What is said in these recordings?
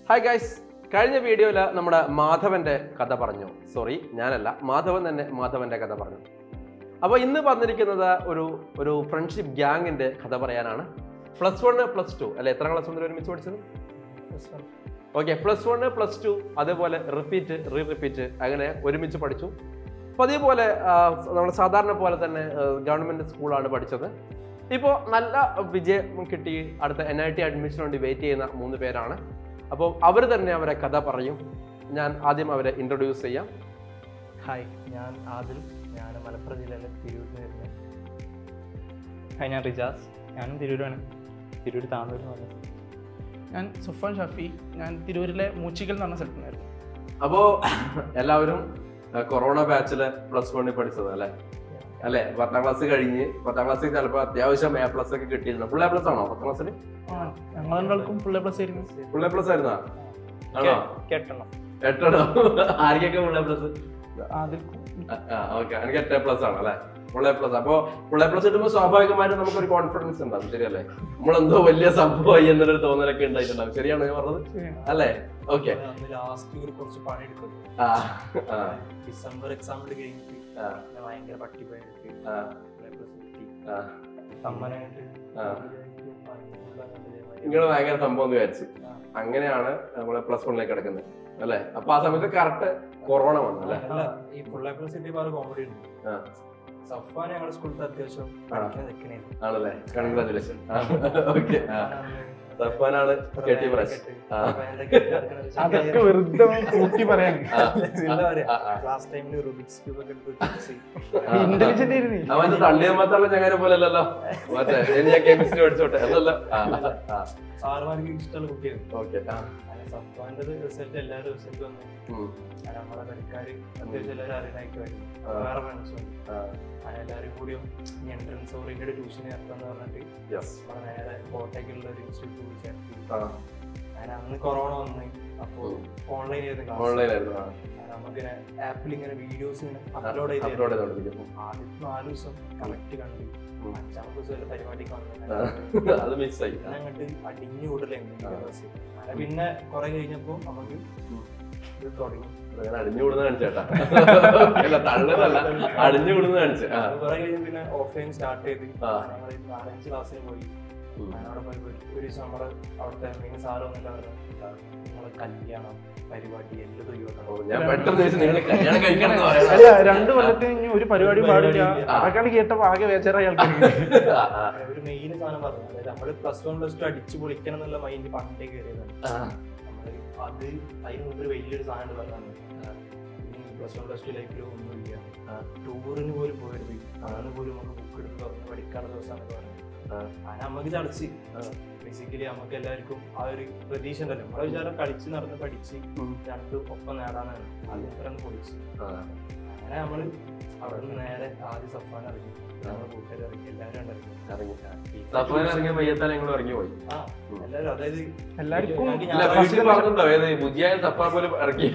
Hi guys കഴിഞ്ഞ വീഡിയോയിൽ നമ്മുടെ മാധവന്റെ കഥ പറഞ്ഞു സോറി ഞാനല്ല മാധവൻ തന്നെ മാധവന്റെ കഥ പറഞ്ഞു അപ്പോൾ ഇന്ന് വന്നിരിക്കുന്നത് ഒരു ഒരു ഫ്രണ്ട്ഷിപ്പ് ഗ്യാങ്ങിന്റെ കഥ പറയാനാണ് പ്ലസ് വൺ പ്ലസ് ടു അല്ലെ എത്ര ക്ലാസ് മുതൽ ഒരുമിച്ച് പഠിച്ചത് okay plus one plus two അതേപോലെ റിപ്പീറ്റ് റീ റിപ്പീറ്റ് അങ്ങനെ ഒരുമിച്ച് പഠിച്ചു അപ്പോൾ അതേപോലെ നമ്മൾ സാധാരണ പോലെ തന്നെ ഗവൺമെൻറ് സ്കൂളാണ് പഠിച്ചത് ഇപ്പോൾ നല്ല വിജയം കിട്ടി അടുത്ത എൻ ഐ ടി അഡ്മിഷന് വേണ്ടി വെയിറ്റ് ചെയ്യുന്ന മൂന്ന് പേരാണ് അപ്പോൾ അവർ തന്നെ അവരെ കഥ പറയും ഞാൻ ആദ്യം അവരെ ഇൻട്രൊഡ്യൂസ് ചെയ്യാം ഹായ് ഞാൻ ആദിൽ ഞാൻ മലപ്പുറം ജില്ലയിലെ തിരൂരിൽ നിന്ന് വരുന്നത് ഹായ് ഞാൻ റിജാസ് ഞാനും തിരൂരാണ് തിരൂർ താന്നൂർ എന്ന് പറഞ്ഞത് ഞാൻ സുഫാൻ ഷഫി ഞാൻ തിരൂരിലെ മൂച്ചിക്കൽ എന്ന് പറഞ്ഞ സ്ഥലത്ത് നിന്നായിരുന്നു അപ്പോൾ എല്ലാവരും കൊറോണ ബാച്ചില് പ്ലസ് വണ്ണിൽ പഠിച്ചത് അല്ലേ അല്ലെ പത്താം ക്ലാസ് കഴിഞ്ഞ് പത്താം ക്ലാസ്സിൽ ചിലപ്പോൾ അത്യാവശ്യം എ പ്ലസ് ഒക്കെ കിട്ടിയിരുന്നു ഫുൾ എ പ്ലസ് ആണോ പത്താം ക്ലാസ്സിൽ ആ ഞങ്ങൾ രണ്ടാൾക്കും ഫുൾ എ പ്ലസ് ആയിരുന്നു ഫുൾ എ പ്ലസ് ആയിരുന്നോ ആണോ കേട്ടണം എട്ടോ ആർക്കൊക്കെ ഫുൾ എ പ്ലസ് അതിൽ ഓക്കെ എനിക്ക് എട്ട് എ പ്ലസ് ആണ് അല്ലേ ഫുൾ എ പ്ലസ് അപ്പൊ ഫുൾ എ പ്ലസ് കിട്ടുമ്പോൾ സ്വാഭാവികമായിട്ടും നമുക്കൊരു കോൺഫിഡൻസ് ഉണ്ടാവും ശരിയല്ലേ നമ്മളെന്തോ വലിയ സംഭവമായി എന്നൊരു തോന്നലൊക്കെ ഉണ്ടായിട്ടുണ്ടാവും ശരിയാണോ ഞാൻ പറഞ്ഞത് അല്ലേ ഓക്കെ അന്ന് ലാസ്റ്റ് ഒരു കുറച്ച് പണിയെടുക്കും ആ ആ ഡിസംബർ എക്സാം കഴിഞ്ഞിട്ട് ആ, ഞാൻ ഭയങ്കര പട്ടിപ്പോയിട്ട് ആ, ആ. സമ്മാനമായിട്ട് ആ. നിങ്ങൾ ഭയങ്കര സംഭവം എന്ന് വിചാരിച്ചു അങ്ങനെയാണ് നമ്മള് പ്ലസ് വണ്ണിലേക്ക് കിടക്കുന്നത് അല്ലേ അപ്പൊ ആ സമയത്ത് കറക്റ്റ് കൊറോണ വന്നു അല്ലേ അല്ല ഈ ഫുൾ എ സിറ്റി വേറെ കോമഡി ഉണ്ട് ആ. സഫാൻ ഞങ്ങളുടെ സ്കൂളിൽ അത്യാവശ്യം പഠിക്കാൻ നിൽക്കണേന്ന് ആണല്ലേ കൺഗ്രാചുലേഷൻ ഓക്കെ സഫാനാണ് കെട്ടി പ്രസ് ആ. അതൊക്കെ വെറുതെ കൂട്ടി പറയാൻ ആ, ആ, ആ. ക്ലാസ് ടൈമിൽ റുബിക്സ് ക്യൂബ് ഒക്കെ എടുത്ത് വെച്ച് ആ. ഇന്റലിജന്റ് ആയിരുന്നു അവൻ തള്ളിയമ്മത്തുള്ള ചങ്ങനെ പോലെ അല്ലല്ലോ മറ്റേ ഇനി ഞാൻ കെമിസ്ട്രി പഠിച്ചോട്ടെ അതല്ല സാറുമാർക്ക് ഇഷ്ടമുള്ള കുട്ടിയായിരുന്നു ഓക്കെ സഫാന്റെ റിസൾട്ട് എല്ലാവരും റിസൾട്ട് വന്നു കാരണം നമ്മളെ കളിക്കാര് അത്യാവശ്യം എല്ലാവരും അറിയണായിരിക്കുമായിരുന്നു ആ. വേറെ ഫ്രണ്ട്സും അങ്ങനെ എല്ലാവരും കൂടിയും ഈ എൻട്രൻസ് ഓറിയന്റഡ് ട്യൂഷൻ ചേർത്താന്ന് പറഞ്ഞിട്ട് യെസ് നമ്മളെ നേരെ കോട്ടയ്ക്കുള്ള ഒരു ഇൻസ്റ്റിറ്റ്യൂട്ട് ചേർത്തി അങ്ങനെ അന്ന് കൊറോണ വന്ന് അപ്പോൾ ഓൺലൈൻ ആയിരുന്നു ക്ലാസ് ഓൺലൈൻ ആയിരുന്നു ആ. നമുക്ക് ആപ്പിൽ ഇങ്ങനെ വീഡിയോസ് ഇങ്ങനെ അപ്ലോഡ് ചെയ്ത് അപ്ലോഡ് ചെയ്തോണ്ടിരിക്കുന്നു ആദ്യത്തെ നാല് ദിവസം കറക്റ്റ് കണ്ടു ഉം. അഞ്ചാമത്തെ ദിവസം വരെ പരിപാടിക്ക് ആ. വന്നു അത് മിസ് ആയി പിന്നെ അങ്ങോട്ട് അടിഞ്ഞു കൂടലായിരുന്നു ആ. ദിവസം അങ്ങനെ പിന്നെ കുറെ കഴിഞ്ഞപ്പോ നമുക്ക് ഉം. ഇത് തുടങ്ങി അങ്ങനെ അടിഞ്ഞു കൂടുന്ന കാണിച്ചേട്ടാ അല്ല തള്ളുന്നല്ല അടിഞ്ഞു കൂടുന്ന കാണിച്ചു ആ കുറെ കഴിഞ്ഞ് പിന്നെ ഓഫ്ലൈൻ സ്റ്റാർട്ട് ചെയ്ത് ആ. ഞങ്ങൾ നാലഞ്ച് ക്ലാസ്സിന് പോയി ഉം. ഞാൻ അവിടെ പോയി ഒരു- ഒരു ദിവസം നമ്മുടെ അവിടുത്തെ മെയിൻ സാറ് വന്നിട്ട് പറഞ്ഞു നമ്മളെ കല്യാണം പരിപാടി എല്ലാം ഓ, ഒഴിവാക്കണം ഞാൻ പെട്ടെന്ന് ചോദിച്ചു നിങ്ങൾ കല്യാണം കഴിക്കണം എന്ന് പറയാം അല്ല രണ്ടു കൊല്ലത്തിന് ഇനി ഒരു പരിപാടി ഒരു പാടില്ല പരിപാടിയില്ല. അതൊക്കെയാണ് കേട്ടപ്പോ ആകെ വേച്ചാറായി ആൾക്കാർ ആ, ആ, ഒരു മെയിൻ സാധനം പറഞ്ഞു അതായത് നമ്മള് പ്ലസ് വൺ പ്ലസ് ടു അടിച്ചു പൊളിക്കണം എന്നുള്ള മൈൻഡ് പണ്ടേ കയറിയതാണ് ആ. നമ്മള് അത് അതിന് മുമ്പ് ഒരു വലിയൊരു സാധനം പറഞ്ഞു പ്ലസ് വൺ പ്ലസ് ടു ലൈഫിൽ ഒന്നുമില്ല ടൂറിന് പോലും പോയത് അതാണ് പോലും നമുക്ക് ബുക്ക് എടുത്ത് തുറന്ന് പഠിക്കാനുള്ള ദിവസമാണ് പറഞ്ഞു ആ. അങ്ങനെ നമുക്ക് ചടച്ച് ബേസിക്കലി നമുക്ക് എല്ലാവർക്കും ആ ഒരു പ്രതീക്ഷ ഉണ്ടല്ലോ നമ്മളെ വിചാരം കളിച്ച് നടന്ന് പഠിച്ച് ഉം. രണ്ടും ഒപ്പം നേടാനാണ് അത് ഇത്രയും പൊളിച്ച് ആ. അങ്ങനെ നമ്മള് അവിടെ നിന്ന് നേരെ ആദ്യം സഫാൻ ഇറങ്ങി നമ്മുടെ കൂട്ടുകാർ ഇറങ്ങി എല്ലാവരും ഇറങ്ങി ഇറങ്ങി സഫ്വാൻ ഇറങ്ങിയ പയ്യത്താൻ ഞങ്ങൾ ഇറങ്ങി പോയി ആ എല്ലാവരും അതായത് എല്ലാവർക്കും ഞങ്ങൾക്ക് ഇല്ല ഞായറാഴ്ച വീട്ടിൽ പറഞ്ഞിട്ടുണ്ടോ ഏത് ബുദ്ധിയായ സഫാൻ പോലും ഇറങ്ങി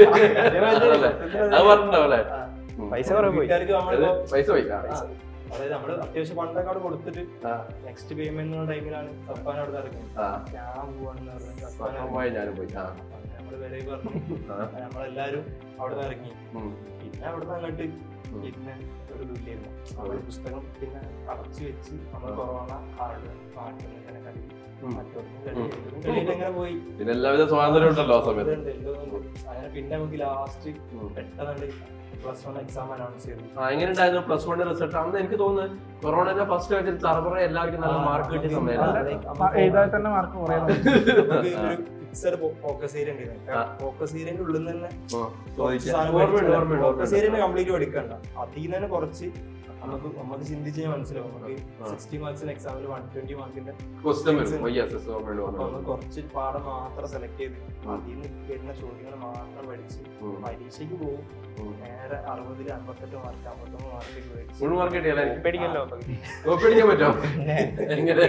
അതല്ലേ അത് പറഞ്ഞിട്ടുണ്ടാവും അല്ലേ ആ. ഉം. പൈസ വീട്ടുകാർക്ക് ഏത്? നമ്മളിപ്പോ പൈസ പോയി ആ. ആ. അതായത് നമ്മള് അത്യാവശ്യം ഫണ്ടൊക്കെ അവിടെ കൊടുത്തിട്ട് ആ. നെക്സ്റ്റ് പേയ്മെന്റ് എന്നുള്ള ടൈമിലാണ് സഫാൻ അവിടെ ഇറങ്ങിയത് ആ. ഞാൻ പോവാണെന്ന് പറഞ്ഞു സഫാൻ സഫാൻ ഇറങ്ങി. പോയി ഞാനും പോയി ആ അങ്ങനെ നമ്മള് വില പറഞ്ഞു ആ. നമ്മളെല്ലാരും അവിടെ നിന്ന് ഇറങ്ങി ഉം. പിന്നെ അവിടെ നിന്ന് അങ്ങോട്ട് ഉം. പിന്നെ ഒരു തുല്യായിരുന്നു അവിടെ പുസ്തകം പിന്നെ അടച്ചു വെച്ച് നമ്മൾ ആ. കൊറോണ കാർഡ് നാട്ടിൽ നിന്ന് ഇങ്ങനെ കളി ഉം. മറ്റൊന്നും കളി കളിയിൽ അങ്ങനെ പോയി പിന്നെ എല്ലാവിധ സ്വാതന്ത്ര്യം ഉണ്ടല്ലോ ആ സമയത്ത് ഇതുണ്ട്, എല്ലാം ഉണ്ട്. അങ്ങനെ പിന്നെ നമുക്ക് ലാസ്റ്റ് ഉം. പെട്ടെന്ന് പ്ലസ് വൺ എക്സാം അനൗൺസ് ചെയ്തു ആ എങ്ങനെ ഉണ്ടായിരുന്നു പ്ലസ് വൺ റിസൾട്ട് അന്ന് എനിക്ക് തോന്നുന്നു കൊറോണയുടെ ഫസ്റ്റ് ആഴ്ചയിൽ തറപറ എല്ലാവർക്കും നല്ല ആ, മാർക്ക് കിട്ടിയ നമുക്ക് സമയത്ത് നല്ല- എഴുതാൻ തന്നെ മാർക്ക് കുറയാൻ നമുക്ക് ഒരു ഫിക്സഡ് ഫോക്കസ് ഏരിയ ഉണ്ടായിരുന്നു ആ. ഫോക്കസ് ഏരിയന്റെ ഉള്ളിൽ നിന്ന് തന്നെ ചോദിക്കാം സാധനം ഓർമ്മയുണ്ട് ഓർമ്മയുണ്ട് ഫോക്കസ് ഏരിയ ഓർമ്മയുണ്ട് കംപ്ലീറ്റ് പഠിക്കണ്ട അതിൽ നിന്ന് തന്നെ കുറച്ച് നമുക്ക് നമുക്ക് ചിന്തിച്ച് കഴിഞ്ഞാൽ മനസ്സിലാവും നമുക്ക് ആ. സിക്സ്റ്റി മാർക്സിന് എക്സാമിൽ വൺ ട്വന്റി മാർക്കിന്റെ ക്വസ്റ്റ്യൻ വരും യെസ് യെസ് ഓർമ്മയുണ്ട് അപ്പൊ ഓർമ്മയുണ്ട് നമ്മൾ കുറച്ച് പാഠം മാത്രം സെലക്ട് ചെയ്ത് അതിൽ നിന്ന് വരുന്ന ചോദ്യങ്ങൾ മാത്രം പഠിച്ച് ഉം. പരീക്ഷയ്ക്ക് പോകും ഉം. നേരെ അറുപതിൽ അമ്പത്തെട്ട് മാർക്ക് അമ്പത്തൊമ്പത് മാർക്ക് ഫുൾ മാർക്ക് കിട്ടിയല്ലേ എനിക്ക്? പേടിക്കല്ലോ കോപ്പി അടിക്കാൻ പറ്റുമോ എങ്ങനെ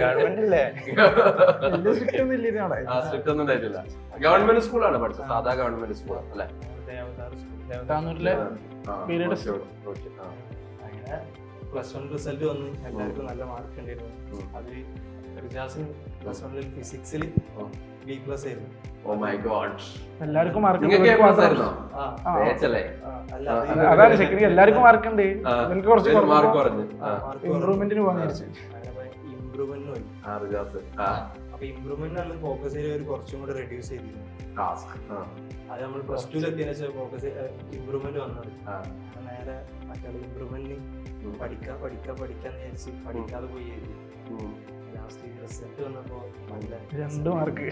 വലിയ സ്ട്രിക്റ്റ് ഒന്നും ഇല്ല ഇതിനവിടെ ആ സ്ട്രിക്റ്റ് ഒന്നും ഉണ്ടായിട്ടില്ല ഗവൺമെന്റ് സ്കൂളാണ് പഠിച്ചത് സാധാ ഗവൺമെന്റ് സ്കൂൾ അല്ലേ താന്നൂരിലെ ആ, Period okay, okay, ആ. അങ്ങനെ പ്ലസ് വൺ റിസൾട്ട് വന്ന് എല്ലാവർക്കും നല്ല മാർക്ക് ഉണ്ടായിരുന്നു ഉം. അത് റിജാസിന് പ്ലസ് വണ്ണിൽ ഫിസിക്സിൽ ഉം. ബി പ്ലസ് ആയിരുന്നു ഓ മൈ ഗോഡ് എല്ലാവർക്കും മാർക്ക് നിങ്ങൾക്ക് എ പ്ലസ് ആയിരുന്നോ ആ ആ. തേച്ചല്ലേ ആ, അല്ല ആ, അത് അതെ. അതാണ് ശരിക്കും എല്ലാവർക്കും മാർക്ക് ഉണ്ട് ആ. എനിക്ക് കുറച്ച് മാർക്ക് പറഞ്ഞു ആ ഇമ്പ്രൂവ്മെന്റിന് പോകാൻ വിചാരിച്ചു ഇമ്പ്രൂവ്മെന്റിന് പോയി ആ റിജാസ് ആ അപ്പൊ ഇമ്പ്രൂവ്മെന്റ് ആണ് ഫോക്കസ് ഏരിയ ഒരു കുറച്ചും കൂടെ റെഡ്യൂസ് ചെയ്തിരുന്നു ടാസ്ക് ആ അത് നമ്മൾ പ്ലസ് ടുവിൽ എത്തിയതിനു ശേഷം ഫോക്കസ് ഇമ്പ്രൂവ്മെന്റ് വന്നത് ആ അങ്ങനെ നേരെ മറ്റുള്ള ഇമ്പ്രൂവ്മെന്റിന് ഉം. പഠിക്കാം പഠിക്കാം പഠിക്കാന്ന് വിചാരിച്ച് പഠിക്കാതെ പോയി എഴുതി ഉം. ലാസ്റ്റ് റിസൾട്ട് വന്നപ്പോ നല്ല രണ്ട് മാർക്ക്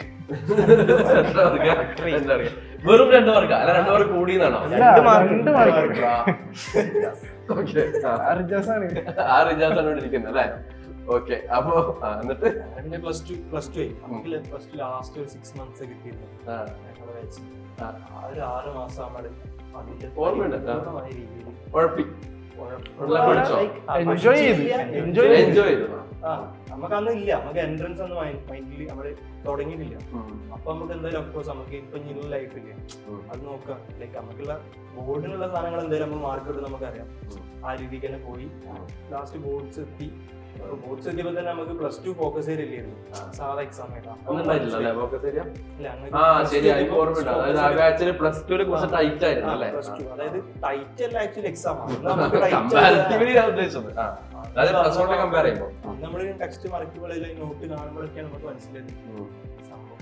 എന്താ പറയാ? വെറും രണ്ട് മാർക്ക് അല്ല രണ്ട് മാർക്ക് കൂടിയെന്നാണോ അല്ല, രണ്ട് മാർക്ക് ഓക്കെ റിജാസാണ് ആ റിജാസ് ആണ് ഇവിടെ ഇരിക്കുന്നത് അല്ലേ ഓക്കെ അപ്പൊ ആ, എന്നിട്ട് പിന്നെ പ്ലസ് ടു പ്ലസ് ടു ആയി നമുക്ക് പ്ലസ് ടു ലാസ്റ്റ് ഒരു സിക്സ് മന്ത്സ് കിട്ടിയിരുന്നു ആ, ഞങ്ങളെ വെച്ച് ആ. ആ ഒരു ആറ് മാസം നമ്മള് അതിന്റെ ഓർമ്മയുണ്ട്. ആ. പരിപൂർണ്ണമായ രീതിയിൽ ഉഴപ്പി ഉഴപ്പ് ഉള്ള പഠിച്ചോ? like, ആ, Enjoy ചെയ്തു. പഠിച്ചില്ല, Enjoy enjoy എൻജോയ് ചെയ്തു ആ നമുക്ക് അന്ന് ഇല്ല നമുക്ക് എൻട്രൻസ് ഒന്നും മൈൻഡിൽ നമ്മള് തുടങ്ങിയിട്ടില്ല ഉം, അപ്പൊ നമുക്ക് എന്തായാലും അഫ്കോഴ്സ് നമുക്ക് ഇപ്പൊ ഇനിയുള്ള ലൈഫില്ലേ ഉം. അത് നോക്കാം ലൈക്ക് നമുക്കുള്ള ബോർഡിനുള്ള സാധനങ്ങൾ എന്തായാലും നമ്മൾ മാർക്ക് ഇട്ട് നമുക്കറിയാം ഉം. ആ രീതിക്ക് തന്നെ പോയി ഉം. ലാസ്റ്റ് ബോർഡ്സ് എത്തി ബോർഡ്സ് എത്തിയപ്പോ തന്നെ നമുക്ക് പ്ലസ് ടു ഫോക്കസ് ചെയ്തില്ലായിരുന്നു ആ. സാധാ എക്സാം ഒന്നും ഉണ്ടായിട്ടില്ല അല്ലേ focus area? ഇല്ല, അങ്ങനെ ആ plus ശരി two എനിക്ക് എത്തിയപ്പോ ഓർമ്മയുണ്ട് അതായത് ആ focus ബാച്ചിൽ പ്ലസ് ടുവിൽ കുറച്ച് ആ. ടൈറ്റ് ആയിരുന്നു ആ, അല്ലേ plus two. അതായത് ടൈറ്റ് അല്ല ആക്ച്വലി എക്സാം ആണ് അന്ന് നമുക്ക് tight കമ്പാരിറ്റീവ്ലി അല്ല. ഞാൻ ഉദ്ദേശിച്ചത് ആ അതായത് പ്ലസ് വണ്ണിനെ കമ്പയർ ചെയ്യുമ്പോൾ അന്ന് നമ്മള് ടെക്സ്റ്റ് മറക്കുമ്പോഴേ നോട്ട് കാണുമ്പോഴൊക്കെയാണ് നമുക്ക് മനസ്സിലായത് സംഭവം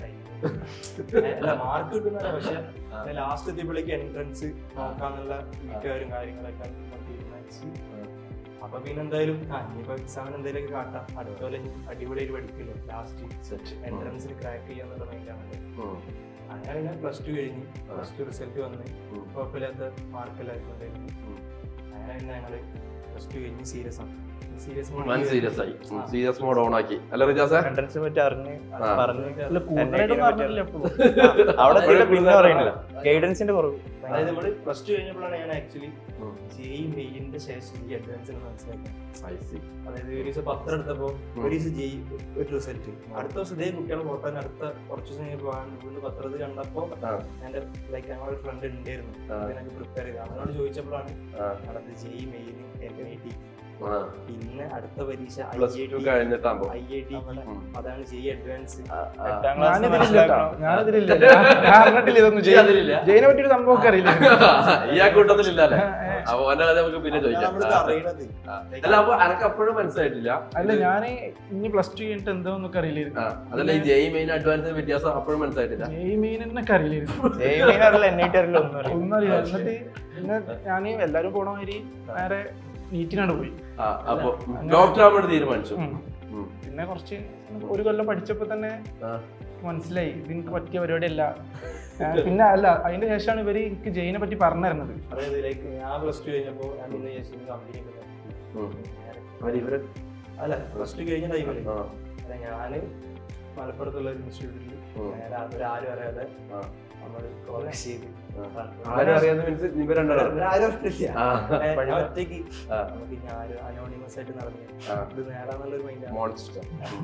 കഴിഞ്ഞു. അല്ല മാർക്ക് കിട്ടുന്നതല്ല പക്ഷെ ആ. ലാസ്റ്റ് എത്തിയപ്പോഴേക്ക് എൻട്രൻസ് നോക്കാന്നുള്ള വീട്ടുകാരും കാര്യങ്ങളൊക്കെ നമ്മൾ തീരുമാനിച്ചു അപ്പൊ പിന്നെ എന്തായാലും ആ ഇനിയിപ്പോ എക്സാമിന് എന്തെങ്കിലും കാട്ടാം അടുത്ത പോലെ അടിപൊളിയായിട്ട് പഠിക്കില്ല ലാസ്റ്റ് എൻട്രൻസിൽ ക്രാക്ക് ചെയ്യാന്നുള്ള മൈൻഡാണല്ലോ അങ്ങനെ പിന്നെ പ്ലസ് ടു കഴിഞ്ഞ് പ്ലസ് ടു റിസൾട്ട് വന്ന് കുഴപ്പമില്ലാത്ത മാർക്ക് എല്ലാവർക്കും ഉണ്ടായിരുന്നു ഉം. അങ്ങനെ പിന്നെ ഞങ്ങള് പ്ലസ് ടു കഴിഞ്ഞ് സീരിയസ് ആണ് സീരിയസ് വൺ സീരിയസ് ആയി സീരിയസ് മോഡ് ഓൺ ആക്കി അല്ല റിജാസ എൻട്രൻസിനെ പറ്റി അറിഞ്ഞ് ആ. പറഞ്ഞു അല്ല കൂടുതലായിട്ടൊന്നും പറഞ്ഞിട്ടില്ല ഇപ്പോഴും അവിടെ എത്തിയിട്ട് പിന്നെ പറയുന്നില്ല ഗൈഡൻസിന്റെ കുറവ് അതായത് നമ്മള് പ്ലസ് ടു കഴിഞ്ഞപ്പോഴാണ് ഞാൻ ആക്ച്വലി ഉം. ജെയ് മെയിന്റെ ശേഷം ഈ അഡ്വാൻസ് മനസ്സിലാക്കിയത് I see. അതായത് ഒരു ദിവസം പത്രം എടുത്തപ്പോ ഉം. ഒരു ദിവസം ജെയ് ഒരു റിസൾട്ട് അടുത്ത ദിവസം ഇതേ കുട്ടികളെ ഫോട്ടോ അടുത്ത കുറച്ച് ദിവസം കഴിഞ്ഞ് പോകാൻ വീണ്ടും പത്രത്തിൽ കണ്ടപ്പോ ആ. എന്റെ ലൈക്ക് ഞങ്ങളുടെ ഫ്രണ്ട് ഉണ്ടായിരുന്നു ആ. അതിനൊക്കെ പ്രിപ്പയർ ചെയ്ത് അവനോട് ചോദിച്ചപ്പോഴാണ് ആ, അടുത്ത JEE main N I T ആ. പിന്നെ അടുത്ത പരീക്ഷ I plus I two T കഴിഞ്ഞിട്ടാകുമ്പോ ഐ ഐ ടി ഉം. അതാണ് ജെയ് അഡ്വാൻസ് ആ, ആ. എട്ടാം ക്ലാസ് ഞാനിതിലില്ല കേട്ടോ. ഞാനിതിലില്ല ഞാൻ ഞാൻ അറിഞ്ഞിട്ടില്ല ഇതൊന്നും ജയ് അതിലില്ല? ജയിനെ പറ്റിയൊരു സംഭവമൊക്കെ അറിയില്ല ഈ ആ കൂട്ടത്തിലില്ല അല്ലേ അപ്പൊ ഓനെ അത് നമുക്ക് പിന്നെ ചോദിക്കാം നമ്മളിത് ആ. അറിയണത് ആ. അല്ല അപ്പൊ എനക്ക് അപ്പോഴും മനസ്സിലായിട്ടില്ല അല്ല ഞാൻ ഇനി പ്ലസ് ടു കഴിഞ്ഞിട്ട് എന്താന്നൊക്കെ അറിയില്ലായിരുന്നു ആ, അതല്ല ഈ ജെയ് മെയിൻ അഡ്വാൻസ് വ്യത്യാസം അപ്പോഴും മനസ്സിലായിട്ടില്ല ജെയ് മെയിൻ എന്നൊക്കെ അറിയില്ലായിരുന്നു ജെയ്മീൻ അറിയില്ല എൻ ഐ ടി അറിയില്ല ഒന്നും അറിയില്ല ഒന്നും അറിയില്ല എന്നിട്ട് പിന്നെ ഞാൻ എല്ലാരും പോണ മാതിരി നേരെ നീറ്റിനാണ് പോയി ആ അപ്പൊ അങ്ങനെ- ഡോക്ടർ ആവാൻ തീരുമാനിച്ചു ഉം. ഉം. പിന്നെ കുറച്ച് ഒരു കൊല്ലം പഠിച്ചപ്പോ തന്നെ ആ. മനസ്സിലായി ഇത് എനിക്ക് പറ്റിയ പരിപാടിയല്ല ഞാൻ പിന്നെ അല്ല അതിന്റെ ശേഷമാണ് ഇവര് എനിക്ക് ജയിനെ പറ്റി പറഞ്ഞു തരുന്നത് അതായത് ലൈക്ക് ഞാൻ പ്ലസ് ടു കഴിഞ്ഞപ്പോ ഞാൻ പിന്നെ വിചാരിച്ചു കമ്പനി ഉം. അവര് ഇവര് അല്ല പ്ലസ് ടു കഴിഞ്ഞ ടൈമില് ആ, അല്ല ഞാന് മലപ്പുറത്തുള്ള ഒരു ഇൻസ്റ്റിറ്റ്യൂട്ടിൽ ഉം. നേരെ അവരാരും അറിയാതെ ആ. നമ്മൾ കോളേജ് ചെയ്ത് ആ. ആരും അറിയാതെ മീൻസ് ഇവർ രണ്ടാളും അവരാരും അറിയില്ല. ആ ഏ, ഞാൻ ഒറ്റയ്ക്ക് ആ. നമുക്ക് ഞാൻ അനോണിമസ് ആയിട്ട് നടന്നു ആ. ഇത് നേടാന്നുള്ളൊരു മൈൻഡാണ് മോൺസ്റ്റർ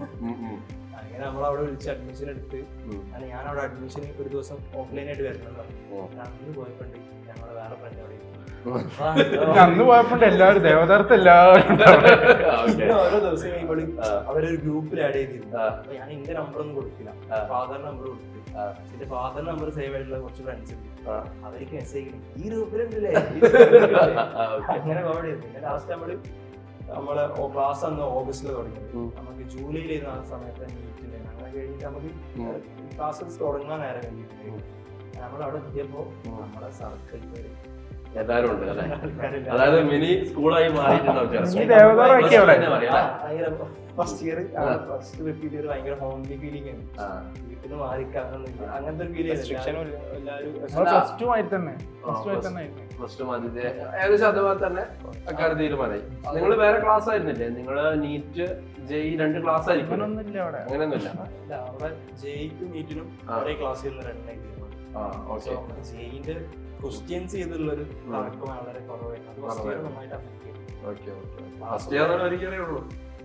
അങ്ങനെ നമ്മൾ അവിടെ വിളിച്ച് അഡ്മിഷൻ എടുത്ത് അങ്ങനെ ഞാൻ അവിടെ അഡ്മിഷൻ ഒരു ദിവസം ഓഫ്ലൈൻ ആയിട്ട് വരുന്നുണ്ടാവും ഉം. അന്ന് പോയപ്പോണ്ട് ഞങ്ങളെ വേറെ ഫ്രണ്ട് അവിടെ അന്ന് പോയപ്പോ എല്ലാവരും ദേവതാർത്ഥ എല്ലാവരും ഉണ്ട് അവിടെ. പിന്നെ ഓരോ ദിവസം കഴിയുമ്പോൾ ആ. അവരൊരു ഗ്രൂപ്പിൽ ആഡ് ചെയ്തിരുന്നു ആ. അപ്പൊ ഞാൻ എന്റെ നമ്പർ ഒന്നും കൊടുക്കില്ല ആ. ഫാദർ നമ്പർ കൊടുത്തു ആ. എന്റെ ഫാദർ നമ്പർ സേവ് ആയിട്ടുള്ള കുറച്ച് ഫ്രണ്ട്സ് ഉണ്ട് ആ. അവർക്ക് മെസ്സേജ് ഈ ഗ്രൂപ്പിലുണ്ടല്ലേ ആ, okay. അങ്ങനെ കോമഡി പിന്നെ ലാസ്റ്റ് നമ്മള് നമ്മളെ ക്ലാസ് അന്ന് ഓഗസ്റ്റിൽ തുടങ്ങിയത് ഉം. നമുക്ക് ജൂലൈയിലായിരുന്നു ആ സമയത്ത് മീറ്റില് അങ്ങനെ കഴിഞ്ഞിട്ട് നമുക്ക് ഉം. ക്ലാസ്സസ് തുടങ്ങാൻ നേരം കഴിഞ്ഞിട്ട് ഉം. നമ്മൾ അവിടെ എത്തിയപ്പോ ഉം. നമ്മളെ സർക്കിൾ എല്ലാരും ഉണ്ട് അല്ലെ അതായത് മിനി സ്കൂളായി മാറിയിട്ടുണ്ടാവും ഈ ദേവതാറൊക്കെ അവിടെ. ഫസ്റ്റ് ഇയർ ആ. ഫസ്റ്റ് റിപ്പീറ്റ് ചെയ്ത് ഭയങ്കര ഹോംലി ഫീലിംഗ് ആണ് ആ. വീട്ടിൽ നിന്ന് മാറിക്കാന്നില്ല അങ്ങനത്തെ ഒരു ഫീൽ Restriction ഉം എല്ലാവരും നമ്മള് പ്ലസ് ടു ആയി തന്നെ പ്ലസ് ടു ആയി തന്നെ ആയിരുന്നു പ്ലസ് ടു മതി ഏകദേശം അതുപോലെ തന്നെ അക്കാര്യം തീരുമാനമായി നിങ്ങൾ വേറെ ക്ലാസ് ആയിരുന്നില്ലേ നിങ്ങൾ നീറ്റ് ജെയ് രണ്ട് ക്ലാസ് ആയിരിക്കും അങ്ങനൊന്നുമില്ല അവിടെ അങ്ങനെയൊന്നുമില്ല അല്ല അവിടെ ജെയ്ക്കും നീറ്റിനും ആ. ഒരേ ക്ലാസ്സിൽ നിന്ന് രണ്ടായി ആ ഓക്കെ ജെയിന്റെ ക്വസ്റ്റ്യൻസ് ചെയ്തുള്ള ഒരു തർക്കം വളരെ കുറവായിരുന്നു അത് ഫസ്റ്റ് ഇയർ നന്നായിട്ട് അഫക്ട് ചെയ്തു ഓക്കെ ഓക്കെ ഫസ്റ്റ് ഇയർ ഒരിക്കലേ ഉള്ളൂ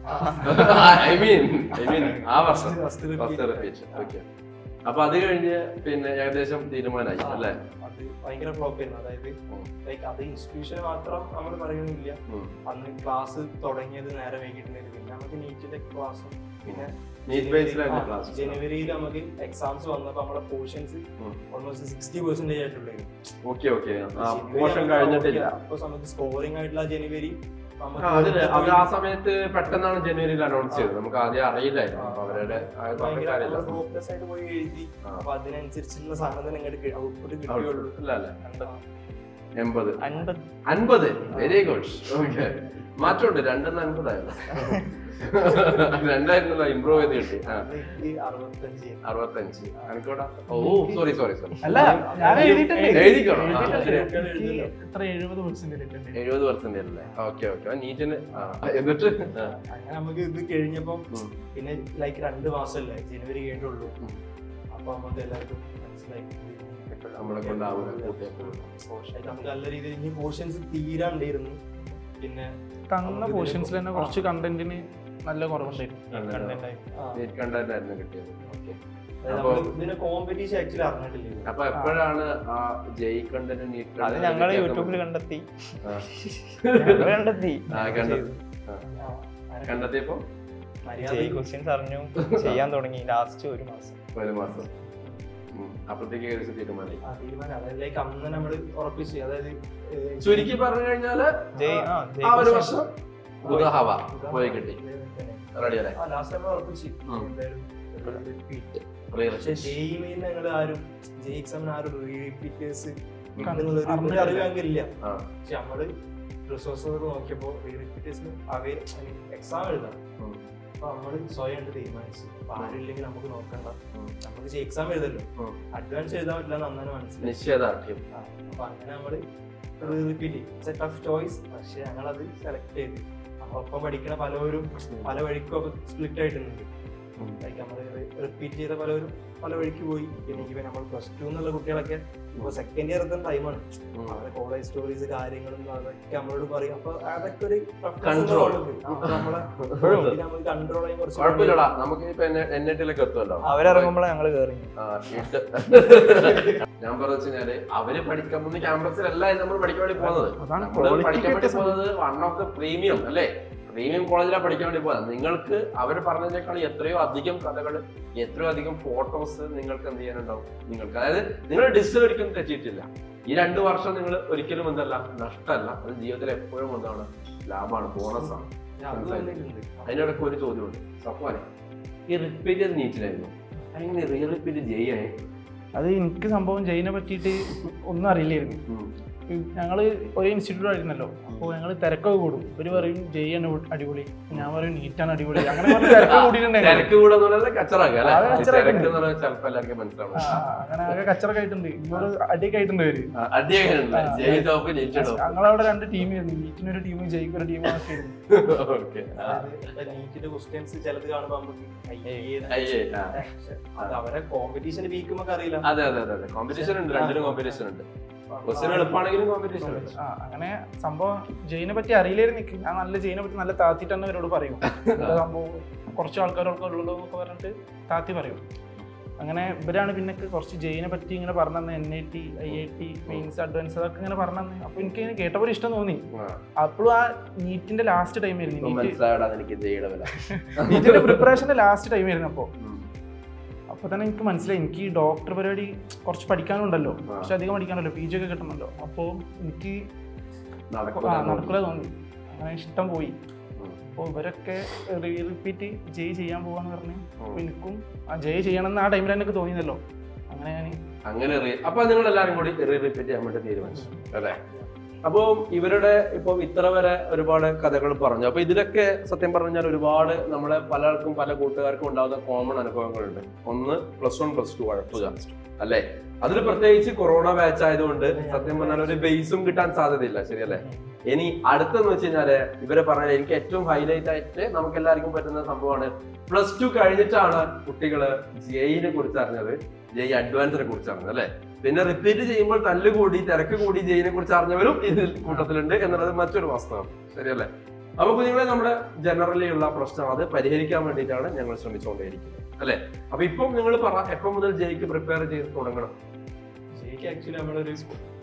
ഐ മീൻ ഐ മീൻ ആ വർഷം First repeat. First repeat okay അപ്പൊ അത് കഴിഞ്ഞ് പിന്നെ ഏകദേശം തീരുമാനമായി അല്ലേ അത് ഭയങ്കര ഫ്ലോപ്പ് ആയിരുന്നു അതായത് ഉം. ലൈക്ക് അത് ഇൻസ്റ്റിറ്റ്യൂഷൻ മാത്രം നമ്മൾ പറയുന്നില്ല ഉം. അന്ന് ക്ലാസ് തുടങ്ങിയത് നേരെ വൈകിട്ടുണ്ടായിരുന്നു പിന്നെ നമുക്ക് നീറ്റിന്റെ ക്ലാസ്സും പിന്നെ നീറ്റ് ബേസിലായിരുന്നു ക്ലാസ് ജനുവരിയിൽ നമുക്ക് എക്സാംസ് വന്നപ്പോ നമ്മളെ പോർഷൻസ് ഉം. ഓൾമോസ്റ്റ് സിക്സ്റ്റി പെർസെന്റേജ് ആയിട്ടുള്ളത് ഓക്കെ ഓക്കെ ആ പോർഷൻ കഴിഞ്ഞിട്ടില്ല അപ്പൊ നമുക്ക് സ്കോറിംഗ് ആയിട്ടുള്ള ജനുവരി ആ, അതിന് അത് ആ സമയത്ത് പെട്ടെന്നാണ് ജനുവരിയിൽ അനൗൺസ് ചെയ്തത് നമുക്ക് ആദ്യം അറിയില്ലായിരുന്നു അപ്പൊ അവരുടെ ആ പറഞ്ഞിട്ടില്ല ഫോക്കസ് ആയിട്ട് പോയി എഴുതി ആ. അപ്പൊ അതിനനുസരിച്ചുള്ള സാധനം തന്നെ ഇങ്ങോട്ട് ഔട്ട്പുട്ട് കിട്ടിയുള്ളൂ ഇല്ല അല്ല എൺപത് അൻപത് അൻപത് വെരി ഗുഡ് ഓക്കെ മാറ്റമുണ്ട് രണ്ടെന്ന് അൻപതായിരുന്നു രണ്ടായിരുന്നല്ലോ ഇമ്പ്രൂവ് ചെയ്ത് കിട്ടി ആ എനിക്ക് അറുപത്തഞ്ച് അറുപത്തഞ്ച് അനക്കോടാ ഓ സോറി സോറി സോറി അല്ല ഞാൻ എഴുതിയിട്ടുണ്ട് എഴുതിക്കോളൂ. ആ, എഴുതിയിട്ടുണ്ട്. ശരി. എനിക്ക് എത്ര എഴുപത് പെർസെന്റ് എഴുപത് പെർസെന്റ് അല്ലേ ഓക്കെ ഓക്കെ നീറ്റിന് ആ, എന്നിട്ട് ആ, അങ്ങനെ നമുക്ക് ഇത് കഴിഞ്ഞപ്പം ഉം. പിന്നെ ലൈക്ക് രണ്ട് മാസമല്ലേ ജനുവരി കഴിഞ്ഞുള്ളൂ ഉം. അപ്പൊ നമുക്ക് എല്ലാവർക്കും മനസ്സിലായി നമ്മളെ കൊണ്ടാവില്ല കൂട്ടിയൊക്കെ പോർഷൻ നമുക്ക് നല്ല രീതിയിൽ ഇനി പോർഷൻസ് തീരാണ്ടായിരുന്നു പിന്നെ തന്ന പോർഷൻസിൽ തന്നെ കുറച്ച് കണ്ടന്റിന് നല്ല കുറവുണ്ടായിരുന്നു കണ്ടന്റ് ആയി ആ, നീറ്റ് കണ്ടായിരുന്നു കിട്ടിയത് ഓക്കെ അതായത് അപ്പൊ- നമ്മള് ഇതിന്റെ കോമ്പറ്റീഷൻ ആക്ച്വലി അറിഞ്ഞിട്ടില്ല അപ്പൊ എപ്പോഴാണ് ആ ജയിക്കണ്ടന്റ് നീറ്റ് അത് ഞങ്ങള് യൂട്യൂബിൽ കണ്ടെത്തി ഞങ്ങള് കണ്ടെത്തി ആ, കണ്ടെത്തി. കണ്ടെത്തിയപ്പോ മര്യാദ ജയ് ക്വസ്റ്റ്യൻസ് അറിഞ്ഞു ചെയ്യാൻ തുടങ്ങി ലാസ്റ്റ് ഒരു മാസം ഒരു മാസം ഉം. അപ്പോഴത്തേക്ക് ഏകദേശം തീരുമാനമായി ആ തീരുമാനം അതായത് ലൈക്ക് അന്ന് നമ്മൾ ഉറപ്പിച്ചു അതായത് ഏഹ്, ചുരുക്കി പറഞ്ഞു കഴിഞ്ഞാല് ജയ് ആ ജയ് ആ ഒരു questions. വർഷം ബുധഹവ പോയി കിട്ടി റെഡി അല്ലേ ആ ലാസ്റ്റ് നമ്മൾ ഉറപ്പിച്ചു ഉം. എന്തായാലും repeat. Re- പക്ഷെ ജെയ് ഞങ്ങൾ ആരും ജെയ് എക്സാമിന് ആരും റീറിപ്പീറ്റേഴ്സ് കണ്ടു. ഒരു അറിഞ്ഞിട്ടില്ല. അറിവ് ഞങ്ങൾക്കില്ല ആ, പക്ഷെ നമ്മള് റിസോഴ്സ് നോക്കിയപ്പോ റീറിപ്പീറ്റേഴ്സിന് അവൈൽ എക്സാം എഴുതാം ഉം, അപ്പൊ നമ്മള് സ്വയം ഉണ്ട് തീരുമാനിച്ചു അപ്പൊ ആരില്ലെങ്കിൽ നമുക്ക് നോക്കണ്ട ഉം, നമുക്ക് എക്സാം എഴുതല്ലോ ഉം. അഡ്വാൻസ് എഴുതാൻ പറ്റില്ല നന്നായി മനസ്സിലായി നിശ്ചയദാർഢ്യം ആ, അപ്പൊ അങ്ങനെ നമ്മള് റിപ്പീറ്റ് സെറ്റ് ഓഫ് ചോയ്സ് പക്ഷെ ഞങ്ങളത് സെലക്ട് ചെയ്ത് നമ്മളൊപ്പം പഠിക്കണ പലവരും പല വഴിക്കും സ്പ്ലിറ്റ് ആയിട്ടുണ്ട് ഉം. ലൈക്ക് നമ്മൾ റിപ്പീറ്റ് ചെയ്ത പലവരും പല വഴിക്ക് പോയി പിന്നെ ഇവൻ നമ്മൾ പ്ലസ് ടു എന്നുള്ള കുട്ടികളൊക്കെ ഇപ്പൊ സെക്കൻഡ് ഇയർ എത്തുന്ന ടൈമാണ് ഉം. അവരുടെ കോളേജ് സ്റ്റോറീസ് കാര്യങ്ങളും അതൊക്കെ നമ്മളോട് പറയും അപ്പൊ അതൊക്കെ ഒരു Control. നമ്മളെ നമ്മൾ കൺട്രോൾ ചെയ്യാൻ കുറച്ച് കുഴപ്പമില്ലടാ നമുക്ക് ഇപ്പൊ എൻ ഐ ടിയിലേക്ക് എത്തുമല്ലോ അവരിറങ്ങുമ്പോഴേ ഞങ്ങള് കേറി ആ, ഇത് ഞാൻ പറഞ്ഞു വെച്ചാല് അവര് പഠിക്കാൻ പോകുന്ന ക്യാമ്പസിലല്ല നമ്മൾ പഠിക്കാൻ വേണ്ടി പോകുന്നത് അതാണ് നമ്മള് quality പഠിക്കാൻ വേണ്ടി ഒക്കെ പോകുന്നത് വൺ ഓഫ് ദ പ്രീമിയം അല്ലേ പ്രീമിയം കോളേജിലാണ് പഠിക്കാൻ വേണ്ടി പോകുന്നത് നിങ്ങൾക്ക് അവർ പറഞ്ഞതിനേക്കാൾ എത്രയോ അധികം കഥകൾ എത്രയോ അധികം ഫോട്ടോസ് നിങ്ങൾക്ക് എന്ത് ചെയ്യാനുണ്ടാവും നിങ്ങൾക്ക് അതായത് നിങ്ങൾ ഡിസ്റ്റൽ ഒരിക്കലും തെറ്റിയിട്ടില്ല ഈ രണ്ട് വർഷം നിങ്ങൾ ഒരിക്കലും എന്തല്ല നഷ്ടമല്ല അത് ജീവിതത്തിൽ എപ്പോഴും എന്താണ് ലാഭമാണ് ബോണസാണ് അത് വന്നിട്ടുണ്ട് അതിനിടയ്ക്ക് ഒരു ചോദ്യമുണ്ട് സഫ്വാനെ ഈ റിപ്പീറ്റ് ചെയ്ത് നീറ്റിലായിരുന്നു അതിങ്ങനെ റീ റിപ്പീറ്റ് ചെയ്യാൻ അത് എനിക്ക് സംഭവം ജയിനെ പറ്റിയിട്ട് ഒന്നും അറിയില്ലായിരുന്നു ഞങ്ങൾ ഒരേ ഇൻസ്റ്റിറ്റ്യൂട്ട് ആയിരുന്നല്ലോ അപ്പോൾ ഞങ്ങൾ തിരക്കൊക്കെ കൂടും ഇവര് പറയും ജെയ്യാണ് അടിപൊളി ഞാൻ പറയും നീറ്റാണ് അടിപൊളി അങ്ങനെ പറഞ്ഞ് തിരക്ക് കൂടിയിട്ടുണ്ടായിരുന്നു തിരക്ക് കൂടെന്ന് പറഞ്ഞാൽ കച്ചറാക്കുക അല്ലെ അത് കച്ചറാക്കുന്നു. തിരക്ക് എന്ന് പറഞ്ഞാൽ ചിലപ്പോൾ എല്ലാവർക്കും ആ, മനസ്സിലാവും അങ്ങനെ ആകെ കച്ചറൊക്കെ ആയിട്ടുണ്ട് ഇവര് അടിയൊക്കെ ആയിട്ടുണ്ട് ഇവര് ആ, അടിയൊക്കെ ഉണ്ട് ആ, ജയ് ടോപ്പ് നീറ്റ് ടോപ്പ് ഞങ്ങളവിടെ രണ്ട് ടീമായിരുന്നു നീറ്റിനൊരു ടീം ജയിക്ക് ഒരു ടീം ഒക്കെ ആയിരുന്നു ഓക്കെ നീറ്റിന്റെ ക്വസ്റ്റ്യൻസ് ചിലത് കാണുമ്പോ നമുക്ക് അയ്യേ, അയ്യേ ആ. പക്ഷെ അത് അവരെ കോമ്പറ്റീഷൻ വീക്ക് നമുക്ക് അറിയില്ല അതെ അതെ അതെ അതെ കോമ്പറ്റീഷൻ ഉണ്ട് രണ്ടിനും കോമ്പറ്റീഷൻ ഉണ്ട് ക്വസ്റ്റ്യൻ എളുപ്പമാണെങ്കിലും കോമ്പറ്റീഷൻ ഉണ്ട് ആ അങ്ങനെ സംഭവം ജയിനെ പറ്റി അറിയില്ലായിരുന്നു എനിക്ക് ഞാൻ നല്ല ജയിനെ പറ്റി നല്ല താത്തിട്ട് തന്നെ അവരോട് പറയും എന്താ സംഭവം കുറച്ച് ആൾക്കാരൊക്കെ ഉള്ളൂ എന്നൊക്കെ പറഞ്ഞിട്ട് താത്തി പറയും അങ്ങനെ ഇവരാണ് പിന്നെ കുറച്ച് ജയിനെ പറ്റി ഇങ്ങനെ പറഞ്ഞു N I T I I T mains advance അതൊക്കെ ഇങ്ങനെ പറഞ്ഞു അപ്പൊ എനിക്ക് ഇങ്ങനെ കേട്ടപ്പോൾ ഇഷ്ടം തോന്നി ആ, അപ്പോഴും ആ നീറ്റിന്റെ ലാസ്റ്റ് ടൈം ആയിരുന്നു ഇപ്പൊ നീറ്റ് മനസ്സിലായടാ എനിക്ക് ജയുടെ വില നീറ്റിന്റെ പ്രിപ്പറേഷന്റെ ലാസ്റ്റ് ടൈം ആയിരുന്നു അപ്പോൾ ഉം. അപ്പൊ തന്നെ എനിക്ക് മനസ്സിലായി എനിക്ക് ഈ ഡോക്ടർ പരിപാടി കുറച്ച് പഠിക്കാനുണ്ടല്ലോ ആ. കുറച്ച് അധികം പഠിക്കാനല്ലോ പി ജി ഒക്കെ കിട്ടുമല്ലോ അപ്പോൾ എനിക്ക് നടക്കൂല ആ എന്ന് നടക്കില്ല തോന്നി അങ്ങനെ ഇഷ്ടം പോയി ഉം. അപ്പോൾ ഇവരൊക്കെ റീ റിപ്പീറ്റ് ജയ് ചെയ്യാൻ പോവാന്ന് പറഞ്ഞ് ഉം. അപ്പോൾ എനിക്കും ആ ജയ് ചെയ്യണമെന്ന് ആ ടൈമിൽ എനിക്ക് തോന്നിയതല്ലോ അങ്ങനെ ഞാൻ അങ്ങനെ re- അപ്പൊ നിങ്ങൾ എല്ലാരും കൂടി റീ റിപ്പീറ്റ് ചെയ്യാൻ വേണ്ടി തീരുമാനിച്ചു അല്ലേ അപ്പോൾ ഇവരുടെ ഇപ്പോൾ ഇത്ര വരെ ഒരുപാട് കഥകൾ പറഞ്ഞു അപ്പോൾ ഇതിലൊക്കെ സത്യം പറഞ്ഞാൽ ഒരുപാട് നമ്മളെ പലർക്കും പല കൂട്ടുകാർക്കും ഉണ്ടാകുന്ന കോമൺ അനുഭവങ്ങളുണ്ട് ഒന്ന് പ്ലസ് വൺ പ്ലസ് ടു കുഴപ്പമില്ല അല്ലേ അതിൽ പ്രത്യേകിച്ച് കൊറോണ ബാച്ച് ആയതുകൊണ്ട് സത്യം പറഞ്ഞാൽ ഒരു ബേസും കിട്ടാൻ സാധ്യതയില്ല ശരിയല്ലേ ഇനി അടുത്തെന്ന് വെച്ച് കഴിഞ്ഞാല് ഇവരെ പറഞ്ഞാൽ എനിക്ക് ഏറ്റവും ഹൈലൈറ്റ് ആയിട്ട് നമുക്ക് എല്ലാവർക്കും പറ്റുന്ന സംഭവമാണ് പ്ലസ് ടു കഴിഞ്ഞിട്ടാണ് കുട്ടികള് ജെയിനെ കുറിച്ച് അറിഞ്ഞത് ജെയ് അഡ്വാൻസിനെ കുറിച്ച് അറിഞ്ഞത് അല്ലെ പിന്നെ റിപ്പീറ്റ് ചെയ്യുമ്പോൾ തല്ല് കൂടി തിരക്ക് കൂടി ജെയിനെ കുറിച്ച് അറിഞ്ഞവരും ഇതിൽ കൂട്ടത്തിലുണ്ട് എന്നുള്ളത് മറ്റൊരു വാസ്തവം ശരിയല്ലേ അപ്പൊ കുഞ്ഞുങ്ങളെ നമ്മുടെ ജനറലി ഉള്ള പ്രശ്നം അത് പരിഹരിക്കാൻ വേണ്ടിയിട്ടാണ് ഞങ്ങൾ ശ്രമിച്ചുകൊണ്ടേയിരിക്കുന്നത് അല്ലെ അപ്പൊ ഇപ്പം നിങ്ങൾ പറ എപ്പം മുതൽ ജെയ്ക്ക് പ്രിപ്പയർ ചെയ്ത് തുടങ്ങണം ശരിക്കും ആക്ച്വലി നമ്മളൊരു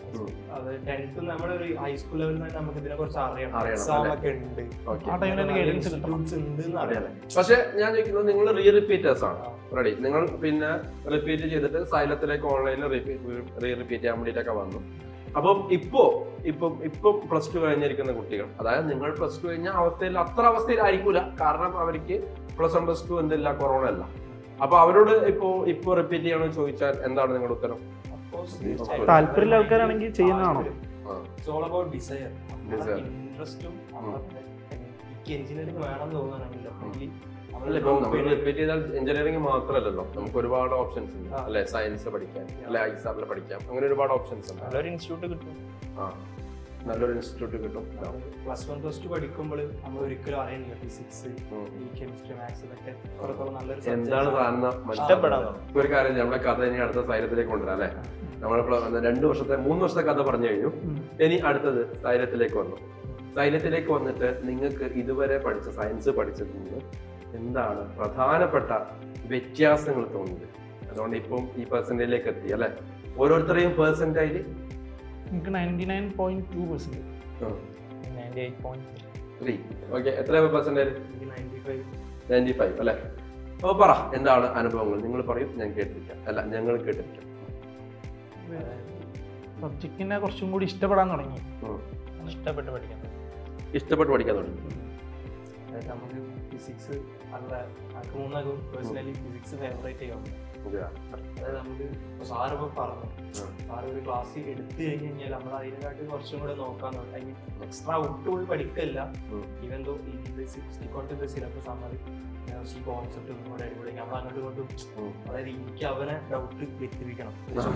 ഉം. അത് ടെൻത്ത് നമ്മുടെ ഒരു ഹൈസ്കൂൾ ലെവലിൽ തന്നെ നമുക്ക് ഇതിനെ കുറിച്ച് അറിയണം അറിയണം, എക്സാം അല്ലേ? ഒക്കെ ഉണ്ട് ഓക്കെ ആ ടൈമിൽ തന്നെ ഗൈഡൻസ് കിട്ടണം ഇൻസ്റ്റിറ്റ്യൂട്ട്സ് ഉണ്ട് എന്ന് അറിയാം പക്ഷെ ഞാൻ ചോദിക്കുന്നത് നിങ്ങൾ റീ റിപ്പീറ്റേഴ്സ് ആണ് റെഡി നിങ്ങൾ പിന്നെ റിപ്പീറ്റ് ചെയ്തിട്ട് സൈലത്തിലേക്ക് ഓൺലൈനിൽ റീ റിപ്പീറ്റ് ചെയ്യാൻ വേണ്ടിയിട്ടൊക്കെ വന്നു അപ്പം ഇപ്പോ ഇപ്പം ഇപ്പം പ്ലസ് ടു കഴിഞ്ഞിരിക്കുന്ന കുട്ടികൾ അതായത് നിങ്ങൾ പ്ലസ് ടു കഴിഞ്ഞ അവസ്ഥയിൽ അത്ര അവസ്ഥയിലായിരിക്കൂല കാരണം അവർക്ക് പ്ലസ് വൺ പ്ലസ് ടു എന്തില്ല കൊറോണ അല്ല അപ്പൊ അവരോട് ഇപ്പോ ഇപ്പൊ റിപ്പീറ്റ് ചെയ്യണമെന്ന് ചോദിച്ചാൽ എന്താണ് നിങ്ങളുടെ ഉത്തരം താല്പര്യമുള്ള ആൾക്കാരാണെങ്കിൽ ചെയ്യുന്നതാണോ? It's all about desire Desire. ഇൻട്രസ്റ്റും എനിക്ക് എഞ്ചിനീയറിംഗ് വേണം തോന്നുകയാണെങ്കിൽ definitely നമ്മള് അല്ല ഇപ്പം drop നമ്മൾ ചെയ്യണം. റിപ്പീറ്റ് ചെയ്താൽ എഞ്ചിനീയറിംഗ് മാത്രമല്ലല്ലോ നമുക്ക് ഒരുപാട് ഓപ്ഷൻസ് ഉണ്ട് ആ. അല്ലെ സയൻസ് പഠിക്കാം അല്ലെ ഐ സാറിൽ പഠിക്കാം അങ്ങനെ ഒരുപാട് ഓപ്ഷൻസ് ഉണ്ട് നല്ലൊരു ഇൻസ്റ്റിറ്റ്യൂട്ട് കിട്ടും ആ നല്ലൊരു ഇൻസ്റ്റിറ്റ്യൂട്ട് കിട്ടും പ്ലസ് വൺ പ്ലസ് ടു പഠിക്കുമ്പോൾ നമ്മൾ ഒരിക്കലും അറിയണില്ല ഫിസിക്സ് ഉം. ഈ കെമിസ്ട്രി മാത്സ് ഇതൊക്കെ അത്രത്തോളം നല്ലൊരു എന്താണ് subject ആണ്. സാറിന് ഇഷ്ടപ്പെടാൻ മനസ്സിലാവുന്നത്? ഒരു കാര്യം ചെയ്യാം, നമ്മുടെ കഥ ഇനി അടുത്ത സൈലത്തിലേക്ക് കൊണ്ടുവരാം അല്ലെ നമ്മളിപ്പോ രണ്ടു വർഷത്തെ മൂന്ന് വർഷത്തെ കഥ പറഞ്ഞു കഴിഞ്ഞു ഉം. ഇനി അടുത്തത് സൈലത്തിലേക്ക് വന്നു സൈലത്തിലേക്ക് വന്നിട്ട് നിങ്ങൾക്ക് ഇതുവരെ പഠിച്ച സയൻസ് പഠിച്ചതിൽ നിന്ന് എന്താണ് പ്രധാനപ്പെട്ട വ്യത്യാസങ്ങൾ തോന്നിയത് അതുകൊണ്ട് ഇപ്പം ഈ പെർസെന്റേജിലേക്ക് എത്തി അല്ലെ ഓരോരുത്തരെയും പെർസെന്റേജ് എനിക്ക് ninety nine point two percent ninety eight point three okay എത്ര പെർസെന്റേജ് എനിക്ക് 95 നയൻറ്റി ഫൈവ് അല്ലെ അപ്പൊ പറ എന്താണ് അനുഭവങ്ങൾ നിങ്ങൾ പറയും ഞാൻ കേട്ടിരിക്കാം അല്ല ഞങ്ങൾ കേട്ടിരിക്കാം സബ്ജക്റ്റിനെ കുറച്ചും കൂടി ഇഷ്ടപ്പെടാൻ തുടങ്ങി ഉം. ഇഷ്ടപ്പെട്ട് പഠിക്കുന്നത് ഇഷ്ടപ്പെട്ട് പഠിക്കാൻ തുടങ്ങി അതായത് നമുക്ക് ഫിസിക്സ് നല്ല നമുക്ക് മൂന്നാക്കും പേഴ്സണലി ഫിസിക്സ് ഫേവറേറ്റ് ചെയ്യാം Okay. അതായത് നമുക്ക് സാറ് ഇപ്പോൾ പറഞ്ഞു ഉം. സാറ് ഒരു ക്ലാസ് എടുത്തു കഴിഞ്ഞ് കഴിഞ്ഞാൽ നമ്മൾ അതിനെക്കാട്ടി കുറച്ചും കൂടെ നോക്കാൻ തുടങ്ങി ഐ മീൻ എക്സ്ട്രാ ഒട്ടും പഠിക്കല്ല ഉം. ഈവൻ ദോ ഈ സ്റ്റിക്കോട്ട് ദ സിലബസ് ആണ് ഈ കോൺസെപ്റ്റ് ഒന്നും കൂടെ അടിപൊളി നമ്മൾ അങ്ങോട്ടും ഇങ്ങോട്ടും ഉം. അതായത് എനിക്ക് അവനെ ഡൗട്ട് വ്യക്തിരിക്കണം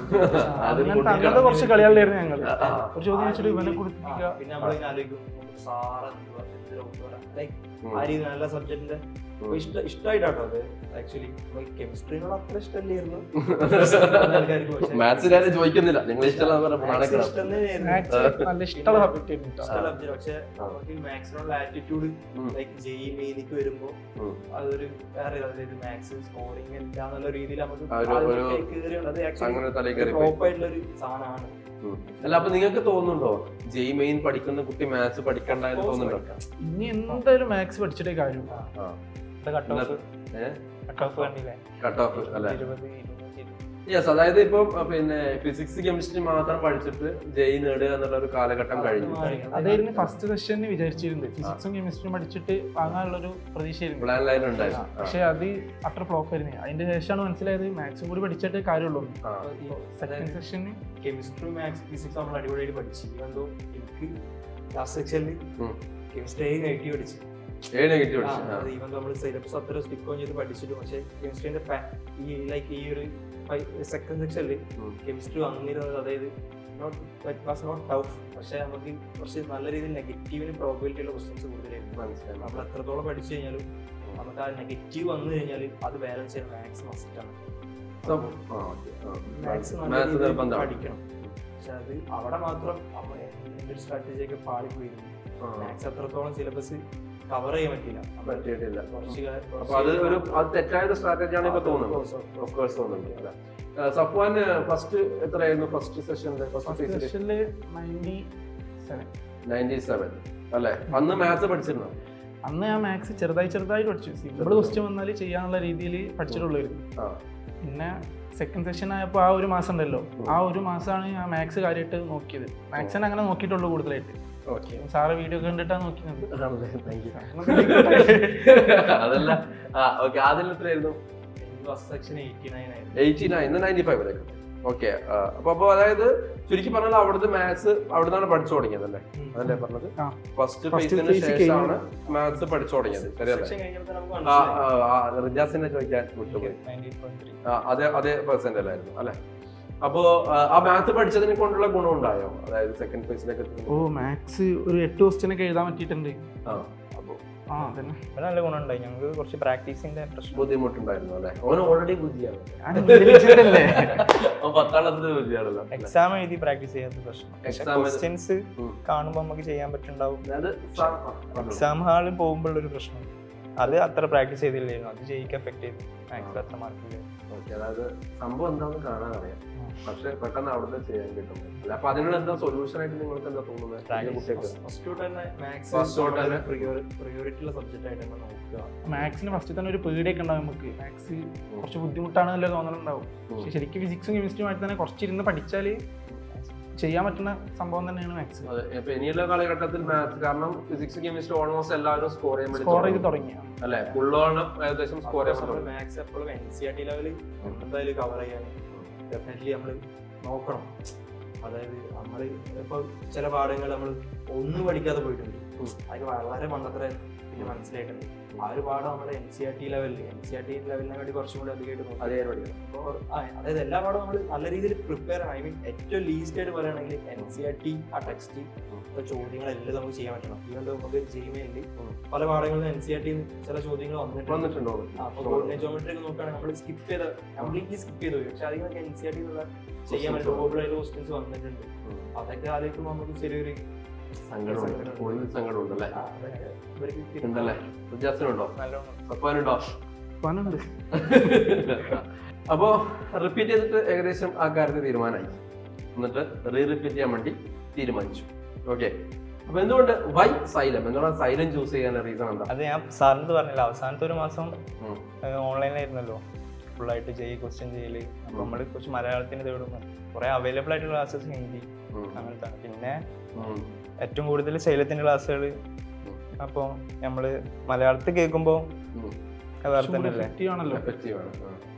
അത് അങ്ങനത്തെ അങ്ങനത്തെ കുറച്ച് കളികളിലായിരുന്നു ഞങ്ങൾ ആ. ഒരു ചോദ്യം വെച്ചിട്ട് ഇവനെ കുടിപ്പിക്കുക പിന്നെ നമ്മൾ ഇങ്ങനെ ആലോചിക്കും സാറ് എന്തുവാ എന്ത് ഡൗട്ട് വരാം ലൈക്ക് ഉം. ആ രീതി നല്ല സബ്ജക്റ്റിന്റെ ഉം. ഇഷ്ട ഇഷ്ടമായിട്ടാട്ടോ അത് ആക്ച്വലി കെമിസ്ട്രിനോട് അത്ര ഇഷ്ടമല്ലായിരുന്നു ആൾക്കാർക്ക് പക്ഷേ മാത്സ് ഞാൻ ചോദിക്കുന്നില്ല നിങ്ങൾ ഇഷ്ടമല്ല Maths ഇഷ്ടം തന്നെയായിരുന്നു. മാത്സ് നല്ല ഇഷ്ടമുള്ള സബ്ജക്റ്റ് ആയിരുന്നു കേട്ടോ. ഇഷ്ടമുള്ള subject. പക്ഷെ നമുക്ക് മാത്സിനോടുള്ള ആറ്റിറ്റ്യൂഡ് ഉം. ലൈക്ക് ജെയ് മെയിനിക്ക് വരുമ്പോ ഉം. അതൊരു വേറെ അതായത് മാത്സ് സ്കോറിംഗ് ഇല്ല എന്നുള്ള രീതിയിൽ നമുക്ക് ആ ഒരു- ഒരു- കയറിയുള്ളത് അങ്ങനെ തലയിൽ കയറി പോയി. ടോപ്പ് ആയിട്ടുള്ള ഒരു സാധനമാണ് ഉം. അല്ല അപ്പൊ നിങ്ങൾക്ക് തോന്നുന്നുണ്ടോ ജെയ് മെയിൻ പഠിക്കുന്ന കുട്ടി മാത്സ് പഠിക്കണ്ട എന്ന് തോന്നുന്നുണ്ടോ ഇനി എന്തായാലും മാത്സ് പഠിച്ചിട്ടേ കാര്യം ആ. കട്ട് ഓഫ് ഏ? കട്ട് ഓഫ് കണ്ടില്ലേ കട്ട് ഓഫ് അല്ലെ ഇരുപത് ഇരുന്നൂറ്റി ഇരുപത്. യെസ് അതായത് ഇപ്പം അഹ് പിന്നെ ഫിസിക്സ് കെമിസ്ട്രി മാത്രം പഠിച്ചിട്ട് ജെയ് നേടുക എന്നുള്ള ഒരു കാലഘട്ടം കഴിഞ്ഞു അതായിരുന്നു ഫസ്റ്റ് സെഷനിൽ വിചാരിച്ചിരുന്നത് ഫിസിക്സും കെമിസ്ട്രിയും പഠിച്ചിട്ട് വാങ്ങാനുള്ളൊരു പ്രതീക്ഷയായിരുന്നു പ്ലാൻ ലൈൻ ആ, ഉണ്ടായിരുന്നു ആ. പക്ഷെ അത് അത്ര ഫ്ലോപ്പ് ആയിരുന്നു അതിന്റെ ശേഷമാണ് മനസ്സിലായത് മാത്സും കൂടി പഠിച്ചിട്ടേ കാര്യമുള്ളൂ ആ. സെക്കൻഡ് സെഷന് കെമിസ്ട്രി മാത്സ് ഫിസിക്സ് നമ്മൾ അടിപൊളിയായിട്ട് പഠിച്ചു എന്തോ എനിക്ക് ലാസ്റ്റ് സെക്ഷനിൽ ഉം. കെമിസ്ട്രി നെഗറ്റീവ് പഠിച്ചു ഏഴ് നെഗറ്റീവ് അടിച്ചു ആ. ഈവൻ നമ്മൾ സിലബസ് അത്ര സ്റ്റിക്ക് ഓൺ ചെയ്ത് പഠിച്ചിട്ട് പക്ഷേ കെമിസ്ട്രീന്റെ ഈ ലൈക്ക് ഈ ഒരു സെക്കൻഡ് സെക്ഷനിൽ ഉം. കെമിസ്ട്രി വന്നിരുന്നത് അതായത് നോട്ട് വാസ് നോട്ട് ടഫ് പക്ഷേ നമുക്ക് കുറച്ച് നല്ല രീതിയിൽ നെഗറ്റീവിന് പ്രോബിലിറ്റി ഉള്ള ക്വസ്റ്റ്യൻസ് കൂടുതലായിരുന്നു മനസ്സിലായി നമ്മൾ എത്രത്തോളം പഠിച്ചു കഴിഞ്ഞാലും നമുക്ക് ആ നെഗറ്റീവ് വന്നു കഴിഞ്ഞാൽ അത് ബാലൻസ് ചെയ്യാൻ മാത്സ് മസ്റ്റ് ആണ് So, ആ, okay. ആ. മാത്സ് നല്ല മാത്സ് രീതിയിൽ നിർബന്ധമാണ് പഠിക്കണം പക്ഷെ അത് അവിടെ മാത്രം നമ്മൾ എൻ്റെ ഒരു സ്ട്രാറ്റജി ഒക്കെ പാളിപ്പോയിരുന്നു ആ. മാത്സ് അത്രത്തോളം സിലബസ് കവർ ചെയ്യാൻ പറ്റില്ല പറ്റിയിട്ടില്ല കുറച്ച് കാ- അപ്പൊ കുറച്ച് അത് ഒരു അത് തെറ്റായ സ്ട്രാറ്റജിയാണ് ഇപ്പൊ തോന്നുന്നത് Of course, of of course തോന്നുന്നുണ്ട് അല്ലെ സഫ്വാൻ ഫസ്റ്റ് എത്രയായിരുന്നു ഫസ്റ്റ് സെഷനിൽ ഫസ്റ്റ് ഫസ്റ്റ് ഫേസിൽ സെഷനിൽ നയൻറ്റി സെവൻ നയൻറ്റി സെവൻ അല്ലെ അന്ന് മാത്സ് പഠിച്ചിരുന്നു അന്ന് ഞാൻ മാത്സ് ചെറുതായി ചെറുതായി പഠിച്ചു സിമ്പിൾ ക്വസ്റ്റ്യൻ വന്നാൽ ചെയ്യാനുള്ള രീതിയിൽ പഠിച്ചിട്ടുള്ളായിരുന്നു ആ പിന്നെ സെക്കൻഡ് സെഷൻ ആയപ്പോൾ ആ ഒരു മാസം ഉണ്ടല്ലോ ആ ഒരു മാസമാണ് ഞാൻ മാത്സ് കാര്യമായിട്ട് നോക്കിയത് മാത്സിനെ അങ്ങനെ നോക്കിയിട്ടുള്ളൂ കൂടുതലായിട്ട് ഓക്കെ സാറ് വീഡിയോ കണ്ടിട്ടാണ് നോക്കിയത് അതല്ല ആ ഓക്കെ ആദ്യം എത്രയായിരുന്നു ഫസ്റ്റ് സെക്ഷൻ എയ്റ്റി നയൻ ആയിരുന്നു എയ്റ്റി നയൻ നയൻറ്റി ഫൈവ് വരെ ഓക്കെ അപ്പൊ അപ്പൊ അതായത് ചുരുക്കി പറഞ്ഞാൽ അവിടുത്തെ മാത്സ് അവിടുന്നാണ് പഠിച്ചു തുടങ്ങിയത് അല്ലേ അതല്ലേ പറഞ്ഞത് ആ. ഫസ്റ്റ് First ഫേസിന് phase ശേഷമാണ് മാത്സ് പഠിച്ചു തുടങ്ങിയത് ശരിയല്ലേ സെക്ഷൻ കഴിഞ്ഞപ്പോൾ നമുക്ക് ആ മനസ്സിലായി ആ, ആ, റിജാസിനെ ചോദിക്കാൻ വിട്ടുപോയി 98.3. ആ, അതേ അതേ പെർസെന്റ് അല്ലായിരുന്നു അല്ലെ അപ്പോ ആ, ആ മാത്സ് പഠിച്ചതിനെ കൊണ്ടുള്ള ഗുണം ഉണ്ടായോ അതായത് സെക്കൻഡ് ഫേസിലേക്ക് ഓ മാത്സ് ഒരു എട്ട് ക്വസ്റ്റ്യനൊക്കെ എഴുതാൻ പറ്റിയിട്ടുണ്ട് അപ്പൊ ആ അതന്നെ ഇവിടെ നല്ല ഗുണമുണ്ടായി ഞങ്ങൾക്ക് കുറച്ച് പ്രാക്ടീസിന്റെ പ്രശ്നം ബുദ്ധിമുട്ടുണ്ടായിരുന്നു അല്ലെ അവന് ഓൾറെഡി ബുദ്ധിയാണ് ഞാൻ intelligent അല്ലേ അവൻ പത്താം ക്ലാസ്സിൽ ബുദ്ധിയാണല്ലോ അല്ലേ? എക്സാം എഴുതി പ്രാക്ടീസ് ചെയ്യാത്ത പ്രശ്നം പക്ഷെ Exam എഴുതി- ക്വസ്റ്റ്യൻസ് ഉം. കാണുമ്പോൾ നമുക്ക് ചെയ്യാൻ പറ്റുണ്ടാവും അതായത് സാ- ആ, പറഞ്ഞോ. എക്സാം ഹാളിൽ പോകുമ്പോഴുള്ളൊരു പ്രശ്നം അത് അത്ര പ്രാക്ടീസ് ചെയ്തില്ലായിരുന്നു അത് ജയിക്ക് എഫക്ട് ചെയ്തു മാത്സിൽ അത്ര മാർക്ക് ഓക്കെ അതായത് സംഭവം എന്താണെന്ന് കാണാൻ അറിയാം പക്ഷെ പെട്ടെന്ന് അവിടുന്ന് ചെയ്യാൻ കിട്ടും അല്ല അപ്പൊ അതിനുള്ള എന്താ സൊല്യൂഷൻ ആയിട്ട് നിങ്ങൾക്ക് എന്താ തോന്നുന്നത് പുതിയ കുട്ടികൾക്ക് ഫസ്റ്റ് തൊട്ട് തന്നെ മാത്സ് First തൊട്ട് തന്നെ. പ്രിയോറിറ്റി ഉള്ള സബ്ജക്റ്റ് ആയിട്ട് തന്നെ നോക്കുക മാത്സിന് ഫസ്റ്റ് തന്നെ ഒരു പേടിയൊക്കെ ഉണ്ടാവും നമുക്ക് മാത്സ് കുറച്ച് ബുദ്ധിമുട്ടാണെന്നല്ലേ തോന്നലുണ്ടാവും പക്ഷെ ശരിക്കും ഫിസിക്സും കെമിസ്ട്രിയുമായിട്ട് തന്നെ കുറച്ചിരുന്ന് പഠിച്ചാൽ ചെയ്യാൻ പറ്റുന്ന സംഭവം തന്നെയാണ് മാത്സ് അതെ ഇപ്പൊ ഇനിയുള്ള കാലഘട്ടത്തിൽ മാത്സ് കാരണം ഫിസിക്സ് കെമിസ്ട്രി ഓൾമോസ്റ്റ് എല്ലാവരും സ്കോർ ചെയ്യാൻ വേണ്ടി സ്കോർ ചെയ്ത് തുടങ്ങി. തുടങ്ങി അല്ലെ ഫുള്ളോണം ഏകദേശം സ്കോർ ചെയ്യാൻ തുടങ്ങി. മാത്സ് എപ്പോഴും എൻ സി ആർ ടി ലെവലിൽ എന്തായാലും കവർ ചെയ്യാൻ ഡെഫിനറ്റ്ലി നമ്മൾ നോക്കണം അതായത് നമ്മൾ ഇപ്പൊ ചില പാഠങ്ങൾ നമ്മൾ ഒന്നും പഠിക്കാതെ പോയിട്ടുണ്ട് അതിന് വളരെ മണ്ടത്ര പിന്നെ മനസ്സിലായിട്ടുണ്ട് ആ ഒരു പാഠം നമ്മുടെ എൻ സി ആർ ടി ലെവലിൽ എൻ സി ആർ ടി ലെവലിനെ വേണ്ടി കുറച്ചും കൂടി അധികമായിട്ട് നോക്കാം അതേ പഠിക്കണം അപ്പോൾ ആ, അതായത് എല്ലാ പാഠവും നമ്മൾ നല്ല രീതിയിൽ പ്രിപ്പയർ ആണ് ഐ മീൻ ഏറ്റവും ലീസ്റ്റ് ആയിട്ട് പറയുകയാണെങ്കിൽ എൻ സി ആർ ടി ആ ടെക്സ്റ്റ് ചോദ്യങ്ങളെല്ലാം നമുക്ക് ചെയ്യാൻ പറ്റണം ഈവൻ നമുക്ക് ജിമെയിലിൽ പല പാഠങ്ങളിലും എൻ സി ആർ ടി ചില ചോദ്യങ്ങൾ വന്നിട്ടുണ്ട് വന്നിട്ടുണ്ടോ അപ്പൊ കോർഡിനേറ്റ് ജോമെട്രി ഒക്കെ നോക്കുകയാണെങ്കിൽ നമ്മൾ സ്കിപ്പ് ചെയ്ത കംപ്ലീറ്റ്ലി സ്കിപ്പ് ചെയ്തു പോയി പക്ഷെ അതിനൊക്കെ എൻ സി ആർ ടി എന്നുള്ള ചെയ്യാൻ പറ്റും പോപ്പുലർ ക്വസ്റ്റ്യൻസ് വന്നിട്ടുണ്ട് അതൊക്കെ ആലോചിക്കുമ്പോൾ നമുക്ക് ചെറിയൊരു സങ്കടമുണ്ട് കൂടുതൽ സങ്കടമുണ്ട് അല്ലേ ആ, അതൊക്കെ ഇവർക്ക് ഉണ്ടല്ലേ ജസ്റ്റിനുണ്ടോ സപ്പാനുണ്ടോ പനുണ്ട് അപ്പോ റിപ്പീറ്റ് ചെയ്തിട്ട് ഏകദേശം ആ കാര്യത്തിൽ തീരുമാനമായി എന്നിട്ട് റീ റിപ്പീറ്റ് ചെയ്യാൻ വേണ്ടി തീരുമാനിച്ചു ഓക്കെ അപ്പൊ എന്തുകൊണ്ട് വൈ സൈലം എന്തുകൊണ്ടാണ് സൈലം ചൂസ് ചെയ്യാൻ റീസൺ എന്താ അത് ഞാൻ സാറിന് പറഞ്ഞില്ല അവസാനത്തെ ഒരു മാസം ഉം. ഓൺലൈനിലായിരുന്നല്ലോ ഫുള്ളായിട്ട് ജെയ് ക്വസ്റ്റ്യൻ ചെയ്യല് അപ്പൊ നമ്മള് കുറച്ച് മലയാളത്തിന് തേടുന്നു കുറെ അവൈലബിൾ ആയിട്ടുള്ള ക്ലാസ്സസ് ഹിന്ദി ഉം. അങ്ങനത്തെ പിന്നെ ഉം. ഏറ്റവും കൂടുതൽ ശൈലത്തിന്റെ ക്ലാസ്സുകൾ അപ്പോൾ നമ്മൾ മലയാളത്തിൽ കേൾക്കുമ്പോൾ ഉം. വേറെ തന്നെ അല്ലേ എഫക്റ്റീവ് ആണല്ലോ Effective ആണ്.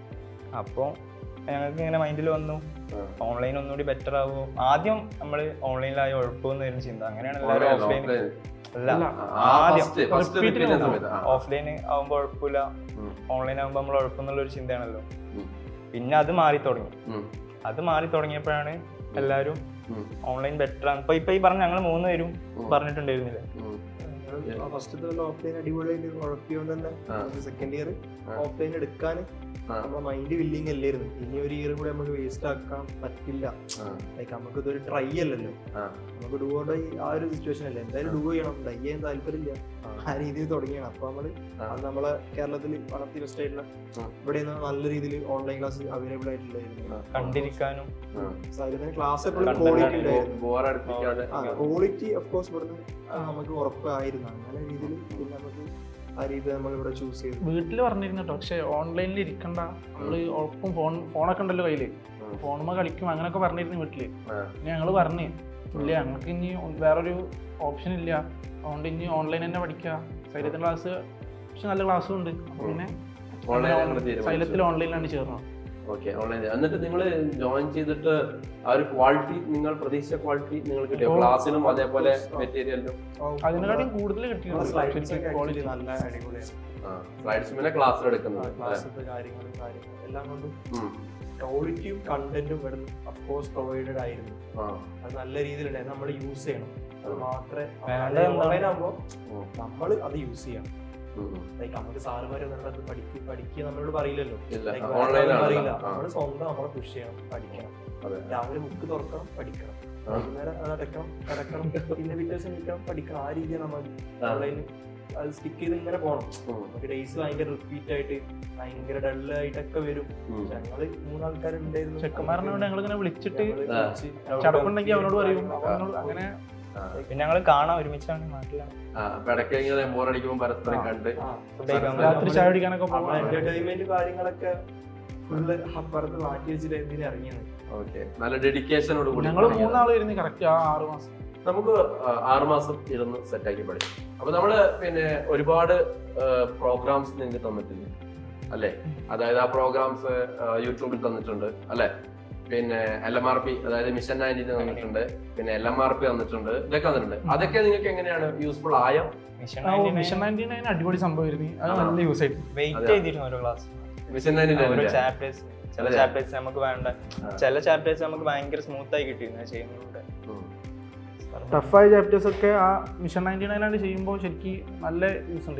ആ. അപ്പോൾ ഞങ്ങൾക്ക് ഇങ്ങനെ മൈൻഡിൽ വന്നു ആ. ഓൺലൈൻ ഒന്നുകൂടി ബെറ്റർ ആവുമോ ആദ്യം നമ്മൾ ഓൺലൈനിലായി ഉഴപ്പമെന്നായിരുന്നു ചിന്ത അങ്ങനെയാണ് എല്ലാവരും Online, ഓഫ്ലൈൻ offline. അല്ല അല്ല. ആ, ആദ്യം first- first repeat repeat ചെയ്യുന്ന ചെയ്യണം. സമയത്ത്. ആ. ഓഫ്ലൈൻ ആവുമ്പോൾ കുഴപ്പമില്ല ഉം. ഓൺലൈൻ ആകുമ്പോൾ നമ്മൾ ഉഴപ്പെന്നുള്ള ഒരു ചിന്തയാണല്ലോ ഉം. പിന്നെ അത് മാറി തുടങ്ങി ഉം. അത് മാറി തുടങ്ങിയപ്പോഴാണ് എല്ലാവരും ഉം. ഓൺലൈൻ ബെറ്റർ ആണ് ഇപ്പൊ ഇപ്പൊ ഈ പറഞ്ഞ ഞങ്ങൾ മൂന്ന് പേരും ഉം. പറഞ്ഞിട്ടുണ്ടായിരുന്നില്ലേ ഉം. ഫസ്റ്റത്തെ ഓഫ്ലൈൻ അടിപൊളിയായിട്ട് കുഴപ്പമുണ്ട് തന്നെ ആ. സെക്കൻഡ് ഇയർ ആ. ഓഫ്ലൈൻ എടുക്കാൻ ആ. നമ്മുടെ മൈൻഡ് വില്ലിങ് അല്ലായിരുന്നു ഇനി ഒരു ഇയർ കൂടെ നമുക്ക് വേസ്റ്റ് ആക്കാൻ പറ്റില്ല ആ. ലൈക്ക് നമുക്ക് ഇതൊരു ട്രൈ അല്ലല്ലോ ആ. നമുക്ക് ഡു ഓർ ഡൈ ആ ഒരു സിറ്റുവേഷൻ അല്ലേ എന്തായാലും ഡു ചെയ്യണം ഡൈ ചെയ്യാൻ താല്പര്യമില്ല ആ രീതിയിൽ തുടങ്ങിയാണ് അപ്പൊ നമ്മള് ആ. അത് നമ്മളെ കേരളത്തിൽ വളർത്തി ബെസ്റ്റ് ആയിട്ടുള്ള ആ. ഇവിടെ നിന്ന് നല്ല രീതിയിൽ ഓൺലൈൻ ക്ലാസ് അവൈലബിൾ ആയിട്ടുണ്ടായിരുന്നു കണ്ടിരിക്കാനും ആ. സൈലത്തിന് ക്ലാസ് എപ്പോഴും കണ്ടന്റ് ക്വാളിറ്റി ആണ്. ഉണ്ടായിരുന്നു ബോറടിപ്പിക്കാതെ ആ ക്വാളിറ്റി ഓഫ് കോഴ്സ് ഇവിടുന്ന് ആ, നമുക്ക് ഉറപ്പായിരുന്നു അങ്ങനെ രീതിയിൽ പിന്നെ നമുക്ക് ആ രീതി നമ്മൾ ഇവിടെ ചൂസ് ചെയ്തു വീട്ടിൽ പറഞ്ഞിരുന്നു കേട്ടോ പക്ഷെ ഓൺലൈനിൽ ഇരിക്കണ്ട നമ്മള് ഒപ്പം ഫോൺ ഫോണൊക്കെ ഉണ്ടല്ലോ കയ്യില് ഉം. ഫോണുമ്മ കളിക്കും അങ്ങനെയൊക്കെ പറഞ്ഞിരുന്നു വീട്ടില് ആ. പിന്നെ ഞങ്ങള് പറഞ്ഞു ഇല്ല ഞങ്ങൾക്ക് ഇനി വേറൊരു ഓപ്ഷൻ ഇല്ല അതുകൊണ്ട് ഇനി ഓൺലൈൻ തന്നെ പഠിക്കുക സൈലത്തിന്റെ ക്ലാസ് പക്ഷെ നല്ല ക്ലാസ്സും ഉണ്ട് അപ്പൊ പിന്നെ Online ഞങ്ങള് തീരുമാനിച്ചു. സൈലത്തിൽ ഓൺലൈനിലാണ് ചേർന്നത് ഓക്കെ ഓൺലൈൻ എന്നിട്ട് നിങ്ങൾ ജോയിൻ ചെയ്തിട്ട് ആ ഒരു ക്വാളിറ്റി നിങ്ങൾ പ്രതീക്ഷിച്ച ക്വാളിറ്റി നിങ്ങൾ കിട്ടിയോ ഓ, ക്ലാസ്സിലും അതേപോലെ of course. മെറ്റീരിയലും അതിനെക്കാട്ടിയും കൂടുതൽ സ്ലൈഡ്സ് കിട്ടിയിട്ടുണ്ട് ക്വാളിറ്റി നല്ല അടിപൊളിയാണ് സ്ലൈഡ്സ് പിന്നെ ക്ലാസ്സിൽ എടുക്കുന്നത് അല്ലേ? ക്ലാസ്സിന്റെ കാര്യങ്ങളും കാര്യങ്ങളും എല്ലാം കൊണ്ടും ഉം. ക്വാളിറ്റിയും കണ്ടന്റും ഇവിടെ അഫ്കോഴ്സ് പ്രൊവൈഡഡ് ആയിരുന്നു ആ. അത് നല്ല രീതിയിലുണ്ടായിരുന്നു നമ്മൾ യൂസ് ചെയ്യണം അത് മാത്രമേ വേണ്ടത് എന്താണ്? ഓൺലൈൻ ആകുമ്പോൾ ഉം. നമ്മൾ അത് യൂസ് ചെയ്യണം ഉം. ഉം. ലൈക്ക് നമുക്ക് സാറുമാര് അത് പഠിക്കുക പഠിക്കുക നമ്മളോട് പറയില്ലല്ലോ ഇല്ല Like ഓൺലൈൻ വേറെ ആരും ആണ് പറയില്ല ആ. നമ്മൾ സ്വന്തം നമ്മളെ പുഷ് ചെയ്യണം പഠിക്കണം അതെ. രാവിലെ ബുക്ക് തുറക്കണം പഠിക്കണം ആ. വൈകുന്നേരം അത് അടക്കണം കിടക്കണം പിന്നെ പിറ്റേഴ്സ് എണീക്കണം പഠിക്കണം ആ രീതിയിൽ നമ്മൾ ആ. ഓൺലൈനിൽ അത് സ്റ്റിക്ക് ചെയ്ത് ഇങ്ങനെ പോകണം ഉം. നമുക്ക് ഡേയ്സ് ഭയങ്കര റിപ്പീറ്റ് ആയിട്ട് ഭയങ്കര ഡള്ളായിട്ടൊക്കെ വരും ഉം. ഞങ്ങള് മൂന്നാൾക്കാരുണ്ടായിരുന്നു ചെക്കന്മാരനോട് ഞങ്ങളിങ്ങനെ വിളിച്ചിട്ട് ഞങ്ങള് ആ. വിളിച്ച് ചടപ്പുണ്ടെങ്കിൽ അവനോട് പറയും അവനോട് അങ്ങനെ ആ. പിന്നെ ഞങ്ങൾ കാണാം ഒരുമിച്ചാണ് നാട്ടിലാണ് ആ, അപ്പൊ ഇടയ്ക്ക് ഇങ്ങനെ ബോറടിക്കുമ്പോൾ പരസ്പരം കണ്ട് ആ, ഫുഡ് കഴിക്കാൻ രാത്രി ചായ കുടിക്കാനൊക്കെ നമ്മളെ പോകും എന്റർടൈൻമെന്റ് കാര്യങ്ങളൊക്കെ ഫുള്ള് അപ്പുറത്ത് മാറ്റി വെച്ചിട്ട് എന്തിനു ഇറങ്ങിയത് ഓക്കെ നല്ല ഡെഡിക്കേഷനോട് കൂടി ഞങ്ങള് തുടങ്ങിയത്. മൂന്നാള് ഇരുന്ന് കറക്റ്റ് ആ ആറ് മാസം നമുക്ക് ആ, ആറുമാസം ഇരുന്ന് സെറ്റാക്കി പഠിച്ചു അപ്പൊ നമ്മള് പിന്നെ ഒരുപാട് പ്രോഗ്രാംസ് നിങ്ങൾക്ക് തന്നിട്ടില്ലേ അല്ലെ അതായത് ആ പ്രോഗ്രാംസ് യൂട്യൂബിൽ തന്നിട്ടുണ്ട് അല്ലെ പിന്നെ എൽ എം ആർ പി അതായത് മിഷൻ നയൻറ്റീൻ തന്നിട്ടുണ്ട് പിന്നെ എൽ എം ആർ പി തന്നിട്ടുണ്ട് ഇതൊക്കെ തന്നിട്ടുണ്ട് അതൊക്കെ നിങ്ങൾക്ക് എങ്ങനെയാണ് യൂസ്ഫുൾ ആയ മിഷൻ മിഷൻ നയൻറ്റി നയൻ അടിപൊളി സംഭവമായിരുന്നു അത് ആ. നല്ല യൂസ് ആയിരുന്നു വെയിറ്റ് അതെ. ചെയ്തിരുന്നു ഓരോ ക്ലാസ് മിഷൻ ഓരോ നയൻറ്റീൻ ചാപ്റ്റേഴ്സ് ചില അതെ. ചാപ്റ്റേഴ്സ് നമുക്ക് വേണ്ട ആ. ചില ചാപ്റ്റേഴ്സ് നമുക്ക് ഭയങ്കര സ്മൂത്ത് ആയി കിട്ടിയിരുന്നു ചെയ്യുന്നതിലൂടെ ടഫായ ചാപ്റ്റേഴ്സ് ഒക്കെ ആ മിഷൻ നയൻറ്റി നയനിലാണ് ചെയ്യുമ്പോൾ ശരിക്കും നല്ല യൂസ് ഉണ്ടായിരുന്നു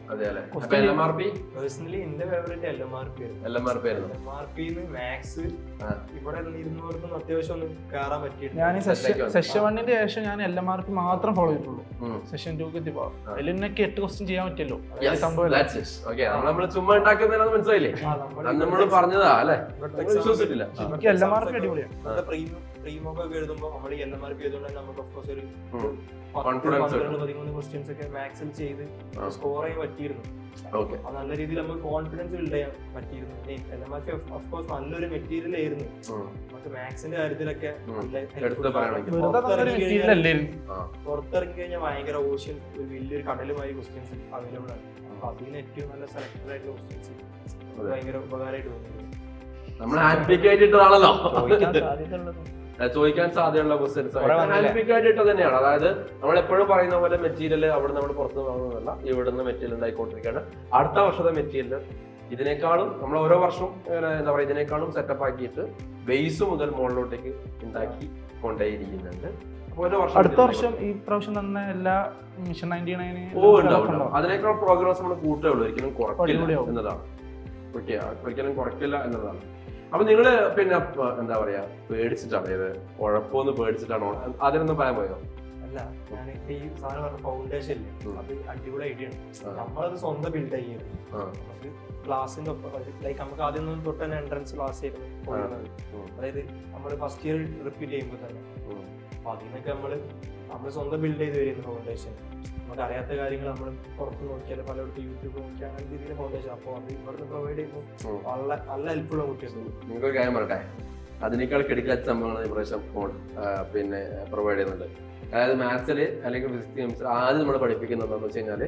അതെ അല്ലേ അപ്പൊ Question L M R P personally എന്റെ favourite L M R P ആയിരുന്നു എൽ എം ആർ പി ആയിരുന്നു എൽ എം ആർ പിന്ന് മാത്സ് ആ. ഇവിടെ ഇരുന്നവർക്കും അത്യാവശ്യം ഒന്ന് കയറാൻ പറ്റിയിട്ടുണ്ട് ഞാൻ സെഷൻ സെറ്റിലേക്ക് വന്നു. സെഷൻ വണ്ണിന്റെ ശേഷം ഞാൻ എൽ എം ആർ പി മാത്രം ഫോളോ ചെയ്തിട്ടുള്ളൂ ഉം. സെഷൻ ടൂക്ക് എത്തിപ്പോ ആ. അതിൽ എനിക്ക് എട്ട് ക്വസ്റ്റ്യൻ ചെയ്യാൻ പറ്റിയല്ലോ Yes, അതായത് സംഭവം that's it. Okay, നമ്മൾ നമ്മള് ചുമ്മാ ഉണ്ടാക്കുന്നതിനത് മനസ്സിലായില്ലേ ആ, നമ്മള് അന്ന് നമ്മള് പറഞ്ഞതാ അല്ലേ ഇവിടുത്തെ നമ്മൾ വിശ്വസിച്ചിട്ടില്ല ആ. എനിക്ക് എൽ എം ആർ പി അടിപൊളിയാണ് നമ്മുടെ പ്രീമിയം പ്രീമൊക്കെ ഒക്കെ എഴുതുമ്പോൾ നമ്മൾ എൽ എം ആർ പി ചെയ്തുകൊണ്ട് നമുക്ക് of course ഒരു ഉം. പത്ത് Confidence പന്ത്രണ്ട് കിട്ടും. പതിമൂന്ന് ക്വസ്റ്റ്യൻസ് ഒക്കെ മാക്സിൽ ചെയ്ത് ആ. സ്കോർ ചെയ്യാൻ പറ്റിയിരുന്നു Okay. അത് നല്ല രീതിയിൽ നമുക്ക് കോൺഫിഡൻസ് ബിൽഡ് ചെയ്യാൻ പറ്റിയിരുന്നു L M R P course നല്ലൊരു മെറ്റീരിയൽ ആയിരുന്നു ഉം. നമുക്ക് മാത്സിന്റെ കാര്യത്തിലൊക്കെ ഉം. നല്ല എടുത്ത് helpful പറയണമെങ്കിൽ. ആണ്. വെറുതെ നല്ലൊരു പുറത്തിറങ്ങി മെറ്റീരിയൽ കഴിഞ്ഞാൽ- അല്ലായിരുന്നു ആ. പുറത്തിറങ്ങി കഴിഞ്ഞാൽ ഭയങ്കര ഓഷ്യൻ ഒരു വലിയൊരു കടലുമായി ക്വസ്റ്റ്യൻസ് അവൈലബിൾ ആണ് അപ്പൊ അതിന് ഏറ്റവും നല്ല സെലക്ടഡ് ആയിട്ടുള്ള ക്വസ്റ്റ്യൻസ് അതെ. ഭയങ്കര ഉപകാരമായിട്ട് തോന്നുന്നു നമ്മൾ ഹാൻഡ് ഇട്ടതാണല്ലോ ചോദിക്കാൻ സാധ്യതയുള്ളത് ചോദിക്കാൻ സാധ്യതയുള്ള ക്വസ്റ്റ്യൻസ് കുറെ വന്നില്ലേ? ഹാൻഡ് ഇട്ട് തന്നെയാണ് അതായത് നമ്മൾ എപ്പോഴും പറയുന്ന പോലെ മെറ്റീരിയൽ അവിടെ നമ്മൾ പുറത്ത് വാങ്ങുന്നതല്ല ഇവിടുന്ന് മെറ്റീരിയൽ ഉണ്ടായിക്കൊണ്ടിരിക്കുകയാണ് അടുത്ത വർഷത്തെ മെറ്റീരിയൽ ഇതിനേക്കാളും നമ്മൾ ഓരോ വർഷവും ഇങ്ങനെ എന്താ പറയുക ഇതിനേക്കാളും സെറ്റപ്പ് ആക്കിയിട്ട് ബേസ് മുതൽ മുകളിലോട്ടേക്ക് ഉണ്ടാക്കി കൊണ്ടേയിരിക്കുന്നുണ്ട് അപ്പൊ ഓരോ വർഷം അടുത്ത വർഷം ഈ പ്രാവശ്യം തന്നെ എല്ലാ മിഷൻ നയൻറ്റി നയന് ഓ ഉണ്ടാവും ഉണ്ടാവും. അതിനേക്കാൾ പ്രോഗ്രസ് നമ്മൾ കൂട്ടേ ഉള്ളൂ ഒരിക്കലും കുറക്കില്ല അടിപൊളിയാവും. എന്നതാണ് ഓക്കെ ഒരിക്കലും കുറക്കില്ല എന്നതാണ് അപ്പൊ നിങ്ങള് പിന്നെ പ- എന്താ പറയാ പേടിച്ചിട്ടാണ് ഇത് കുഴപ്പമൊന്ന് പേടിച്ചിട്ടാണോ അതിനൊന്നും പറയാൻ പോയോ അല്ല ഞാൻ ഇപ്പൊ ഈ സാധനം പറഞ്ഞ ഫൗണ്ടേഷൻ ഇല്ലേ ഉം. അത് അടിപൊളി ഐഡിയ ആണ് ആ. നമ്മളത് സ്വന്തം ബിൽഡ് ചെയ്യുന്നത് ആ. നമുക്ക് ക്ലാസ്സിന്റെ ഒപ്പം ലൈക്ക് നമുക്ക് ആദ്യം ഒന്നും തൊട്ട് തന്നെ എൻട്രൻസ് ക്ലാസ് ആയിരുന്നു പോയിരുന്നത് ഉം. അതായത് നമ്മൾ ഫസ്റ്റ് ഇയർ റിപ്പീറ്റ് ചെയ്യുമ്പോൾ തന്നെ ഉം. അപ്പൊ അതിനൊക്കെ നമ്മൾ നമ്മൾ സ്വന്തം ബിൽഡ് ചെയ്ത് വരുന്ന ഫൗണ്ടേഷൻ നമുക്ക് അറിയാത്ത കാര്യങ്ങൾ നമ്മൾ പുറത്ത് നോക്കിയാൽ പലയിടത്ത് യൂട്യൂബ് നോക്കിയാൽ അങ്ങനെ രീതിയിൽ ഫൗണ്ടേഷൻ അപ്പോൾ അത് ഇവിടുന്ന് പ്രൊവൈഡ് ചെയ്യുമ്പോൾ ഉം. നല്ല നല്ല ഹെൽപ്ഫുൾ ആണ് കുട്ടികൾക്ക് നിങ്ങൾക്ക് ഒരു കാര്യം പറയട്ടെ അതിനേക്കാൾ കിടക്കാത്ത സംഭവങ്ങൾ ഈ പ്രാവശ്യം ഫോൺ പിന്നെ പ്രൊവൈഡ് ചെയ്യുന്നുണ്ട് അതായത് മാത്സിൽ അല്ലെങ്കിൽ ഫിസിക്സ് കെമിസ്ട്രി ആദ്യം നമ്മൾ പഠിപ്പിക്കുന്നത് എന്താണെന്ന് വെച്ച് കഴിഞ്ഞാൽ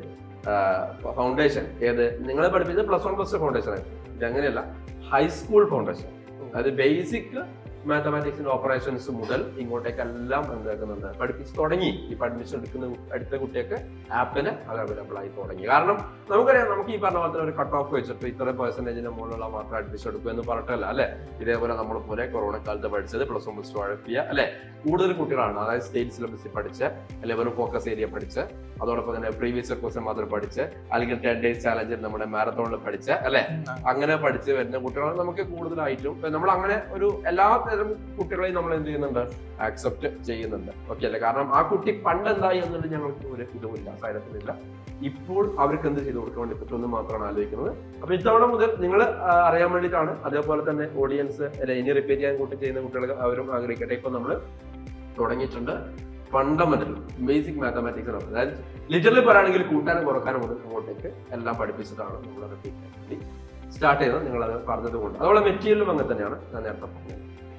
ഫൗണ്ടേഷൻ ഏത് നിങ്ങളെ പഠിപ്പിച്ചത് plus one plus two foundation ആണ് ഇത് അങ്ങനെയല്ല ഹൈസ്കൂൾ ഫൗണ്ടേഷൻ അതായത് ബേസിക് മാത്തമാറ്റിക്സിന്റെ ഓപ്പറേഷൻസ് മുതൽ ഇങ്ങോട്ടേക്കെല്ലാം എന്താക്കുന്നുണ്ട് പഠിപ്പിച്ച് തുടങ്ങി ഇപ്പൊ അഡ്മിഷൻ എടുക്കുന്ന കു- അടുത്ത കുട്ടിയൊക്കെ ആപ്പിന് അത് അവൈലബിൾ ആയി തുടങ്ങി കാരണം നമുക്കറിയാം നമുക്ക് ഈ പറഞ്ഞ പോലെ തന്നെ ഒരു കട്ട് ഓഫ് വെച്ചിട്ട് ഇത്ര പെർസെന്റേജിന്റെ മുകളിലുള്ള മാത്രം അഡ്മിഷൻ എടുക്കും എന്ന് പറഞ്ഞിട്ടല്ല അല്ലെ ഇതേപോലെ നമ്മൾ പോലെ കൊറോണ കാലത്ത് പഠിച്ചത് പ്ലസ് വൺ പ്ലസ് ടു അഴപ്പിയ അല്ലെ കൂടുതൽ കുട്ടികളാണ് അതായത് സ്റ്റേറ്റ് സിലബസിൽ പഠിച്ച് അല്ലെങ്കിൽ ഒരു ഫോക്കസ് ഏരിയ പഠിച്ച് അതോടൊപ്പം തന്നെ പ്രീവിയസ് ക്വസ്റ്റൻ മാത്രം പഠിച്ച് അല്ലെങ്കിൽ ടെൻ ഡേയ്സ് ചാലഞ്ചിൽ നമ്മുടെ മാരത്തോണിൽ പഠിച്ച് അല്ലെ അങ്ങനെ പഠിച്ച് വരുന്ന കുട്ടികളെ നമുക്ക് കൂടുതലായിട്ടും ഇപ്പൊ നമ്മൾ അങ്ങനെ ഒരു എല്ലാ തരം കുട്ടികളെയും നമ്മൾ എന്ത് ചെയ്യുന്നുണ്ട് ആക്സെപ്റ്റ് ചെയ്യുന്നുണ്ട് ഓക്കെ അല്ലേ കാരണം ആ കുട്ടി പണ്ട് എന്തായി എന്നുള്ളത് ഞങ്ങൾക്ക് ഒരു ഇതുമില്ല സൈലത്തിലില്ല ഇപ്പോൾ അവർക്ക് എന്ത് ചെയ്തു കൊടുക്കാൻ വേണ്ടി പറ്റുമെന്ന് മാത്രമാണ് ആലോചിക്കുന്നത് അപ്പൊ ഇത്തവണ മുതൽ നിങ്ങൾ അറിയാൻ വേണ്ടിയിട്ടാണ് അതേപോലെ തന്നെ ഓഡിയൻസ് അല്ലെ ഇനി റിപ്പീറ്റ് ചെയ്യാൻ കൂട്ടി ചെയ്യുന്ന കുട്ടികൾ അവരും ആഗ്രഹിക്കട്ടെ ഇപ്പൊ നമ്മൾ തുടങ്ങിയിട്ടുണ്ട് ഫണ്ടമെന്റൽ ബേസിക് മാത്തമാറ്റിക്സ് അതായത് ലിറ്ററലി പറയുകയാണെങ്കിൽ കൂട്ടാനും കുറക്കാനും മുതൽ അങ്ങോട്ടേക്ക് എല്ലാം പഠിപ്പിച്ചിട്ടാണ് നമ്മൾ റിപ്പീറ്റ് ചെയ്യാൻ വേണ്ടി സ്റ്റാർട്ട് ചെയ്തത് നിങ്ങൾ അത് പറഞ്ഞത് കൊണ്ട് അതുപോലെ മെറ്റീരിയലും അങ്ങനെ തന്നെയാണ് ഞാൻ നേരത്തെ പറഞ്ഞത്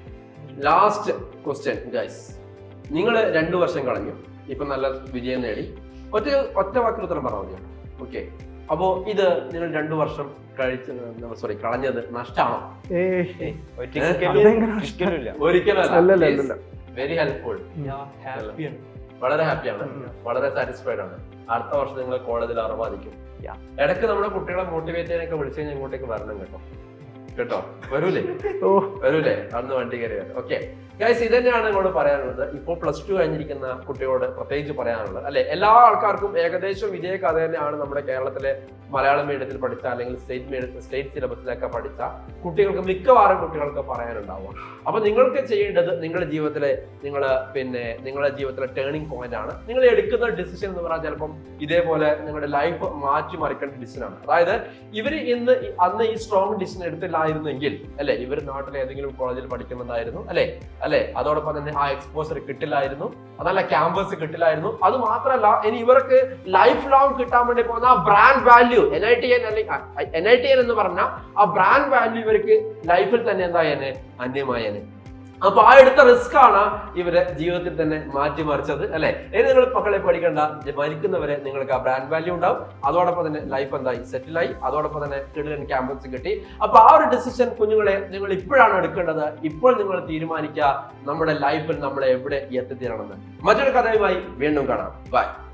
ലാസ്റ്റ് ക്വസ്റ്റ്യൻ ഗൈസ് നിങ്ങൾ രണ്ടു വർഷം കളഞ്ഞു ഇപ്പൊ നല്ല വിജയം നേടി ഒറ്റ ഒറ്റ വാക്കിൽ ഉത്തരം പറഞ്ഞാൽ മതിയാണ് ഓക്കെ അപ്പോ ഇത് നിങ്ങൾ രണ്ടു വർഷം കഴിച്ച് സോറി കളഞ്ഞത് നഷ്ടമാണോ ഏയ് ഒരിക്കലും അതെങ്ങനെ ഒരിക്കലും ഇല്ല ഒരിക്കലും അല്ലല്ല, അല്ലല്ല. വെരി ഹെൽപ്ഫുൾ ഹാപ്പിയാണ് വളരെ ഹാപ്പിയാണ് ഉം. വളരെ സാറ്റിസ്ഫൈഡ് ആണ് അടുത്ത വർഷം നിങ്ങൾ കോളേജിൽ അറുപതിക്കും Yeah. ഇടയ്ക്ക് നമ്മുടെ കുട്ടികളെ മോട്ടിവേറ്റ് ചെയ്യാനൊക്കെ വിളിച്ചു കഴിഞ്ഞാൽ ഇങ്ങോട്ടേക്ക് വരണം കേട്ടോ കേട്ടോ വരൂലേ ഓ വരൂലേ അന്ന് വണ്ടി കയറി വരും ഓക്കെ ഗൈസ് ഇത് തന്നെയാണ് നിങ്ങളോട് പറയാനുള്ളത് ഇപ്പോൾ പ്ലസ് ടു കഴിഞ്ഞിരിക്കുന്ന കുട്ടികളോട് പ്രത്യേകിച്ച് പറയാനുള്ളത് അല്ലെ എല്ലാ ആൾക്കാർക്കും ഏകദേശം ഇതേ കഥ തന്നെയാണ് നമ്മുടെ കേരളത്തിലെ മലയാളം മീഡിയത്തിൽ പഠിച്ച അല്ലെങ്കിൽ സ്റ്റേറ്റ് മീഡിയത്തിൽ സ്റ്റേറ്റ് സിലബസിലൊക്കെ പഠിച്ച കുട്ടികൾക്ക് മിക്കവാറും കുട്ടികൾക്ക് പറയാനുണ്ടാവുക അപ്പൊ നിങ്ങൾക്ക് ചെയ്യേണ്ടത് നിങ്ങളുടെ ജീവിതത്തിലെ നിങ്ങൾ പിന്നെ നിങ്ങളുടെ ജീവിതത്തിലെ ടേണിംഗ് പോയിന്റ് ആണ് നിങ്ങൾ എടുക്കുന്ന ഡിസിഷൻ എന്ന് പറഞ്ഞാൽ ചിലപ്പം ഇതേപോലെ നിങ്ങളുടെ ലൈഫ് മാറ്റി മറിക്കേണ്ട ഡിസിഷൻ ആണ് അതായത് ഇവർ ഇന്ന് ഈ- അന്ന് ഈ സ്ട്രോങ് ഡിസിഷൻ എടുത്തില്ലായിരുന്നെങ്കിൽ അല്ലെ ഇവർ നാട്ടിൽ ഏതെങ്കിലും കോളേജിൽ പഠിക്കുന്നുണ്ടായിരുന്നു അല്ലെ അല്ലെ അതോടൊപ്പം തന്നെ ആ എക്സ്പോസർ കിട്ടില്ലായിരുന്നു അതല്ല ക്യാമ്പസ് കിട്ടില്ലായിരുന്നു അത് മാത്രമല്ല ഇനി ഇവർക്ക് ലൈഫ് ലോങ് കിട്ടാൻ വേണ്ടി പോകുന്ന ആ brand value N I T N അല്ലെങ്കിൽ എൻ ഐ ടി എൻ എന്ന് പറഞ്ഞ ആ ബ്രാൻഡ് വാല്യൂ ഇവർക്ക് ലൈഫിൽ തന്നെ എന്തായേനെ അന്യമായേനെ അപ്പൊ ആ എടുത്ത റിസ്ക് ആണ് ഇവരെ ജീവിതത്തിൽ തന്നെ മാറ്റിമറിച്ചത് അല്ലെ ഇനി നിങ്ങൾ മക്കളെ പഠിക്കേണ്ട ജ- മരിക്കുന്നവരെ നിങ്ങൾക്ക് ആ ബ്രാൻഡ് വാല്യൂ ഉണ്ടാവും അതോടൊപ്പം തന്നെ ലൈഫ് എന്തായി സെറ്റിലായി അതോടൊപ്പം തന്നെ കിടിലൻ ക്യാമ്പസ് കിട്ടി അപ്പൊ ആ ഒരു ഡിസിഷൻ കുഞ്ഞുങ്ങളെ നിങ്ങൾ ഇപ്പോഴാണ് എടുക്കേണ്ടത് ഇപ്പോൾ നിങ്ങൾ തീരുമാനിക്കുക നമ്മുടെ ലൈഫിൽ നമ്മളെ എവിടെ എത്തിത്തീരണമെന്ന് മറ്റൊരു കഥയുമായി വീണ്ടും കാണാം ബൈ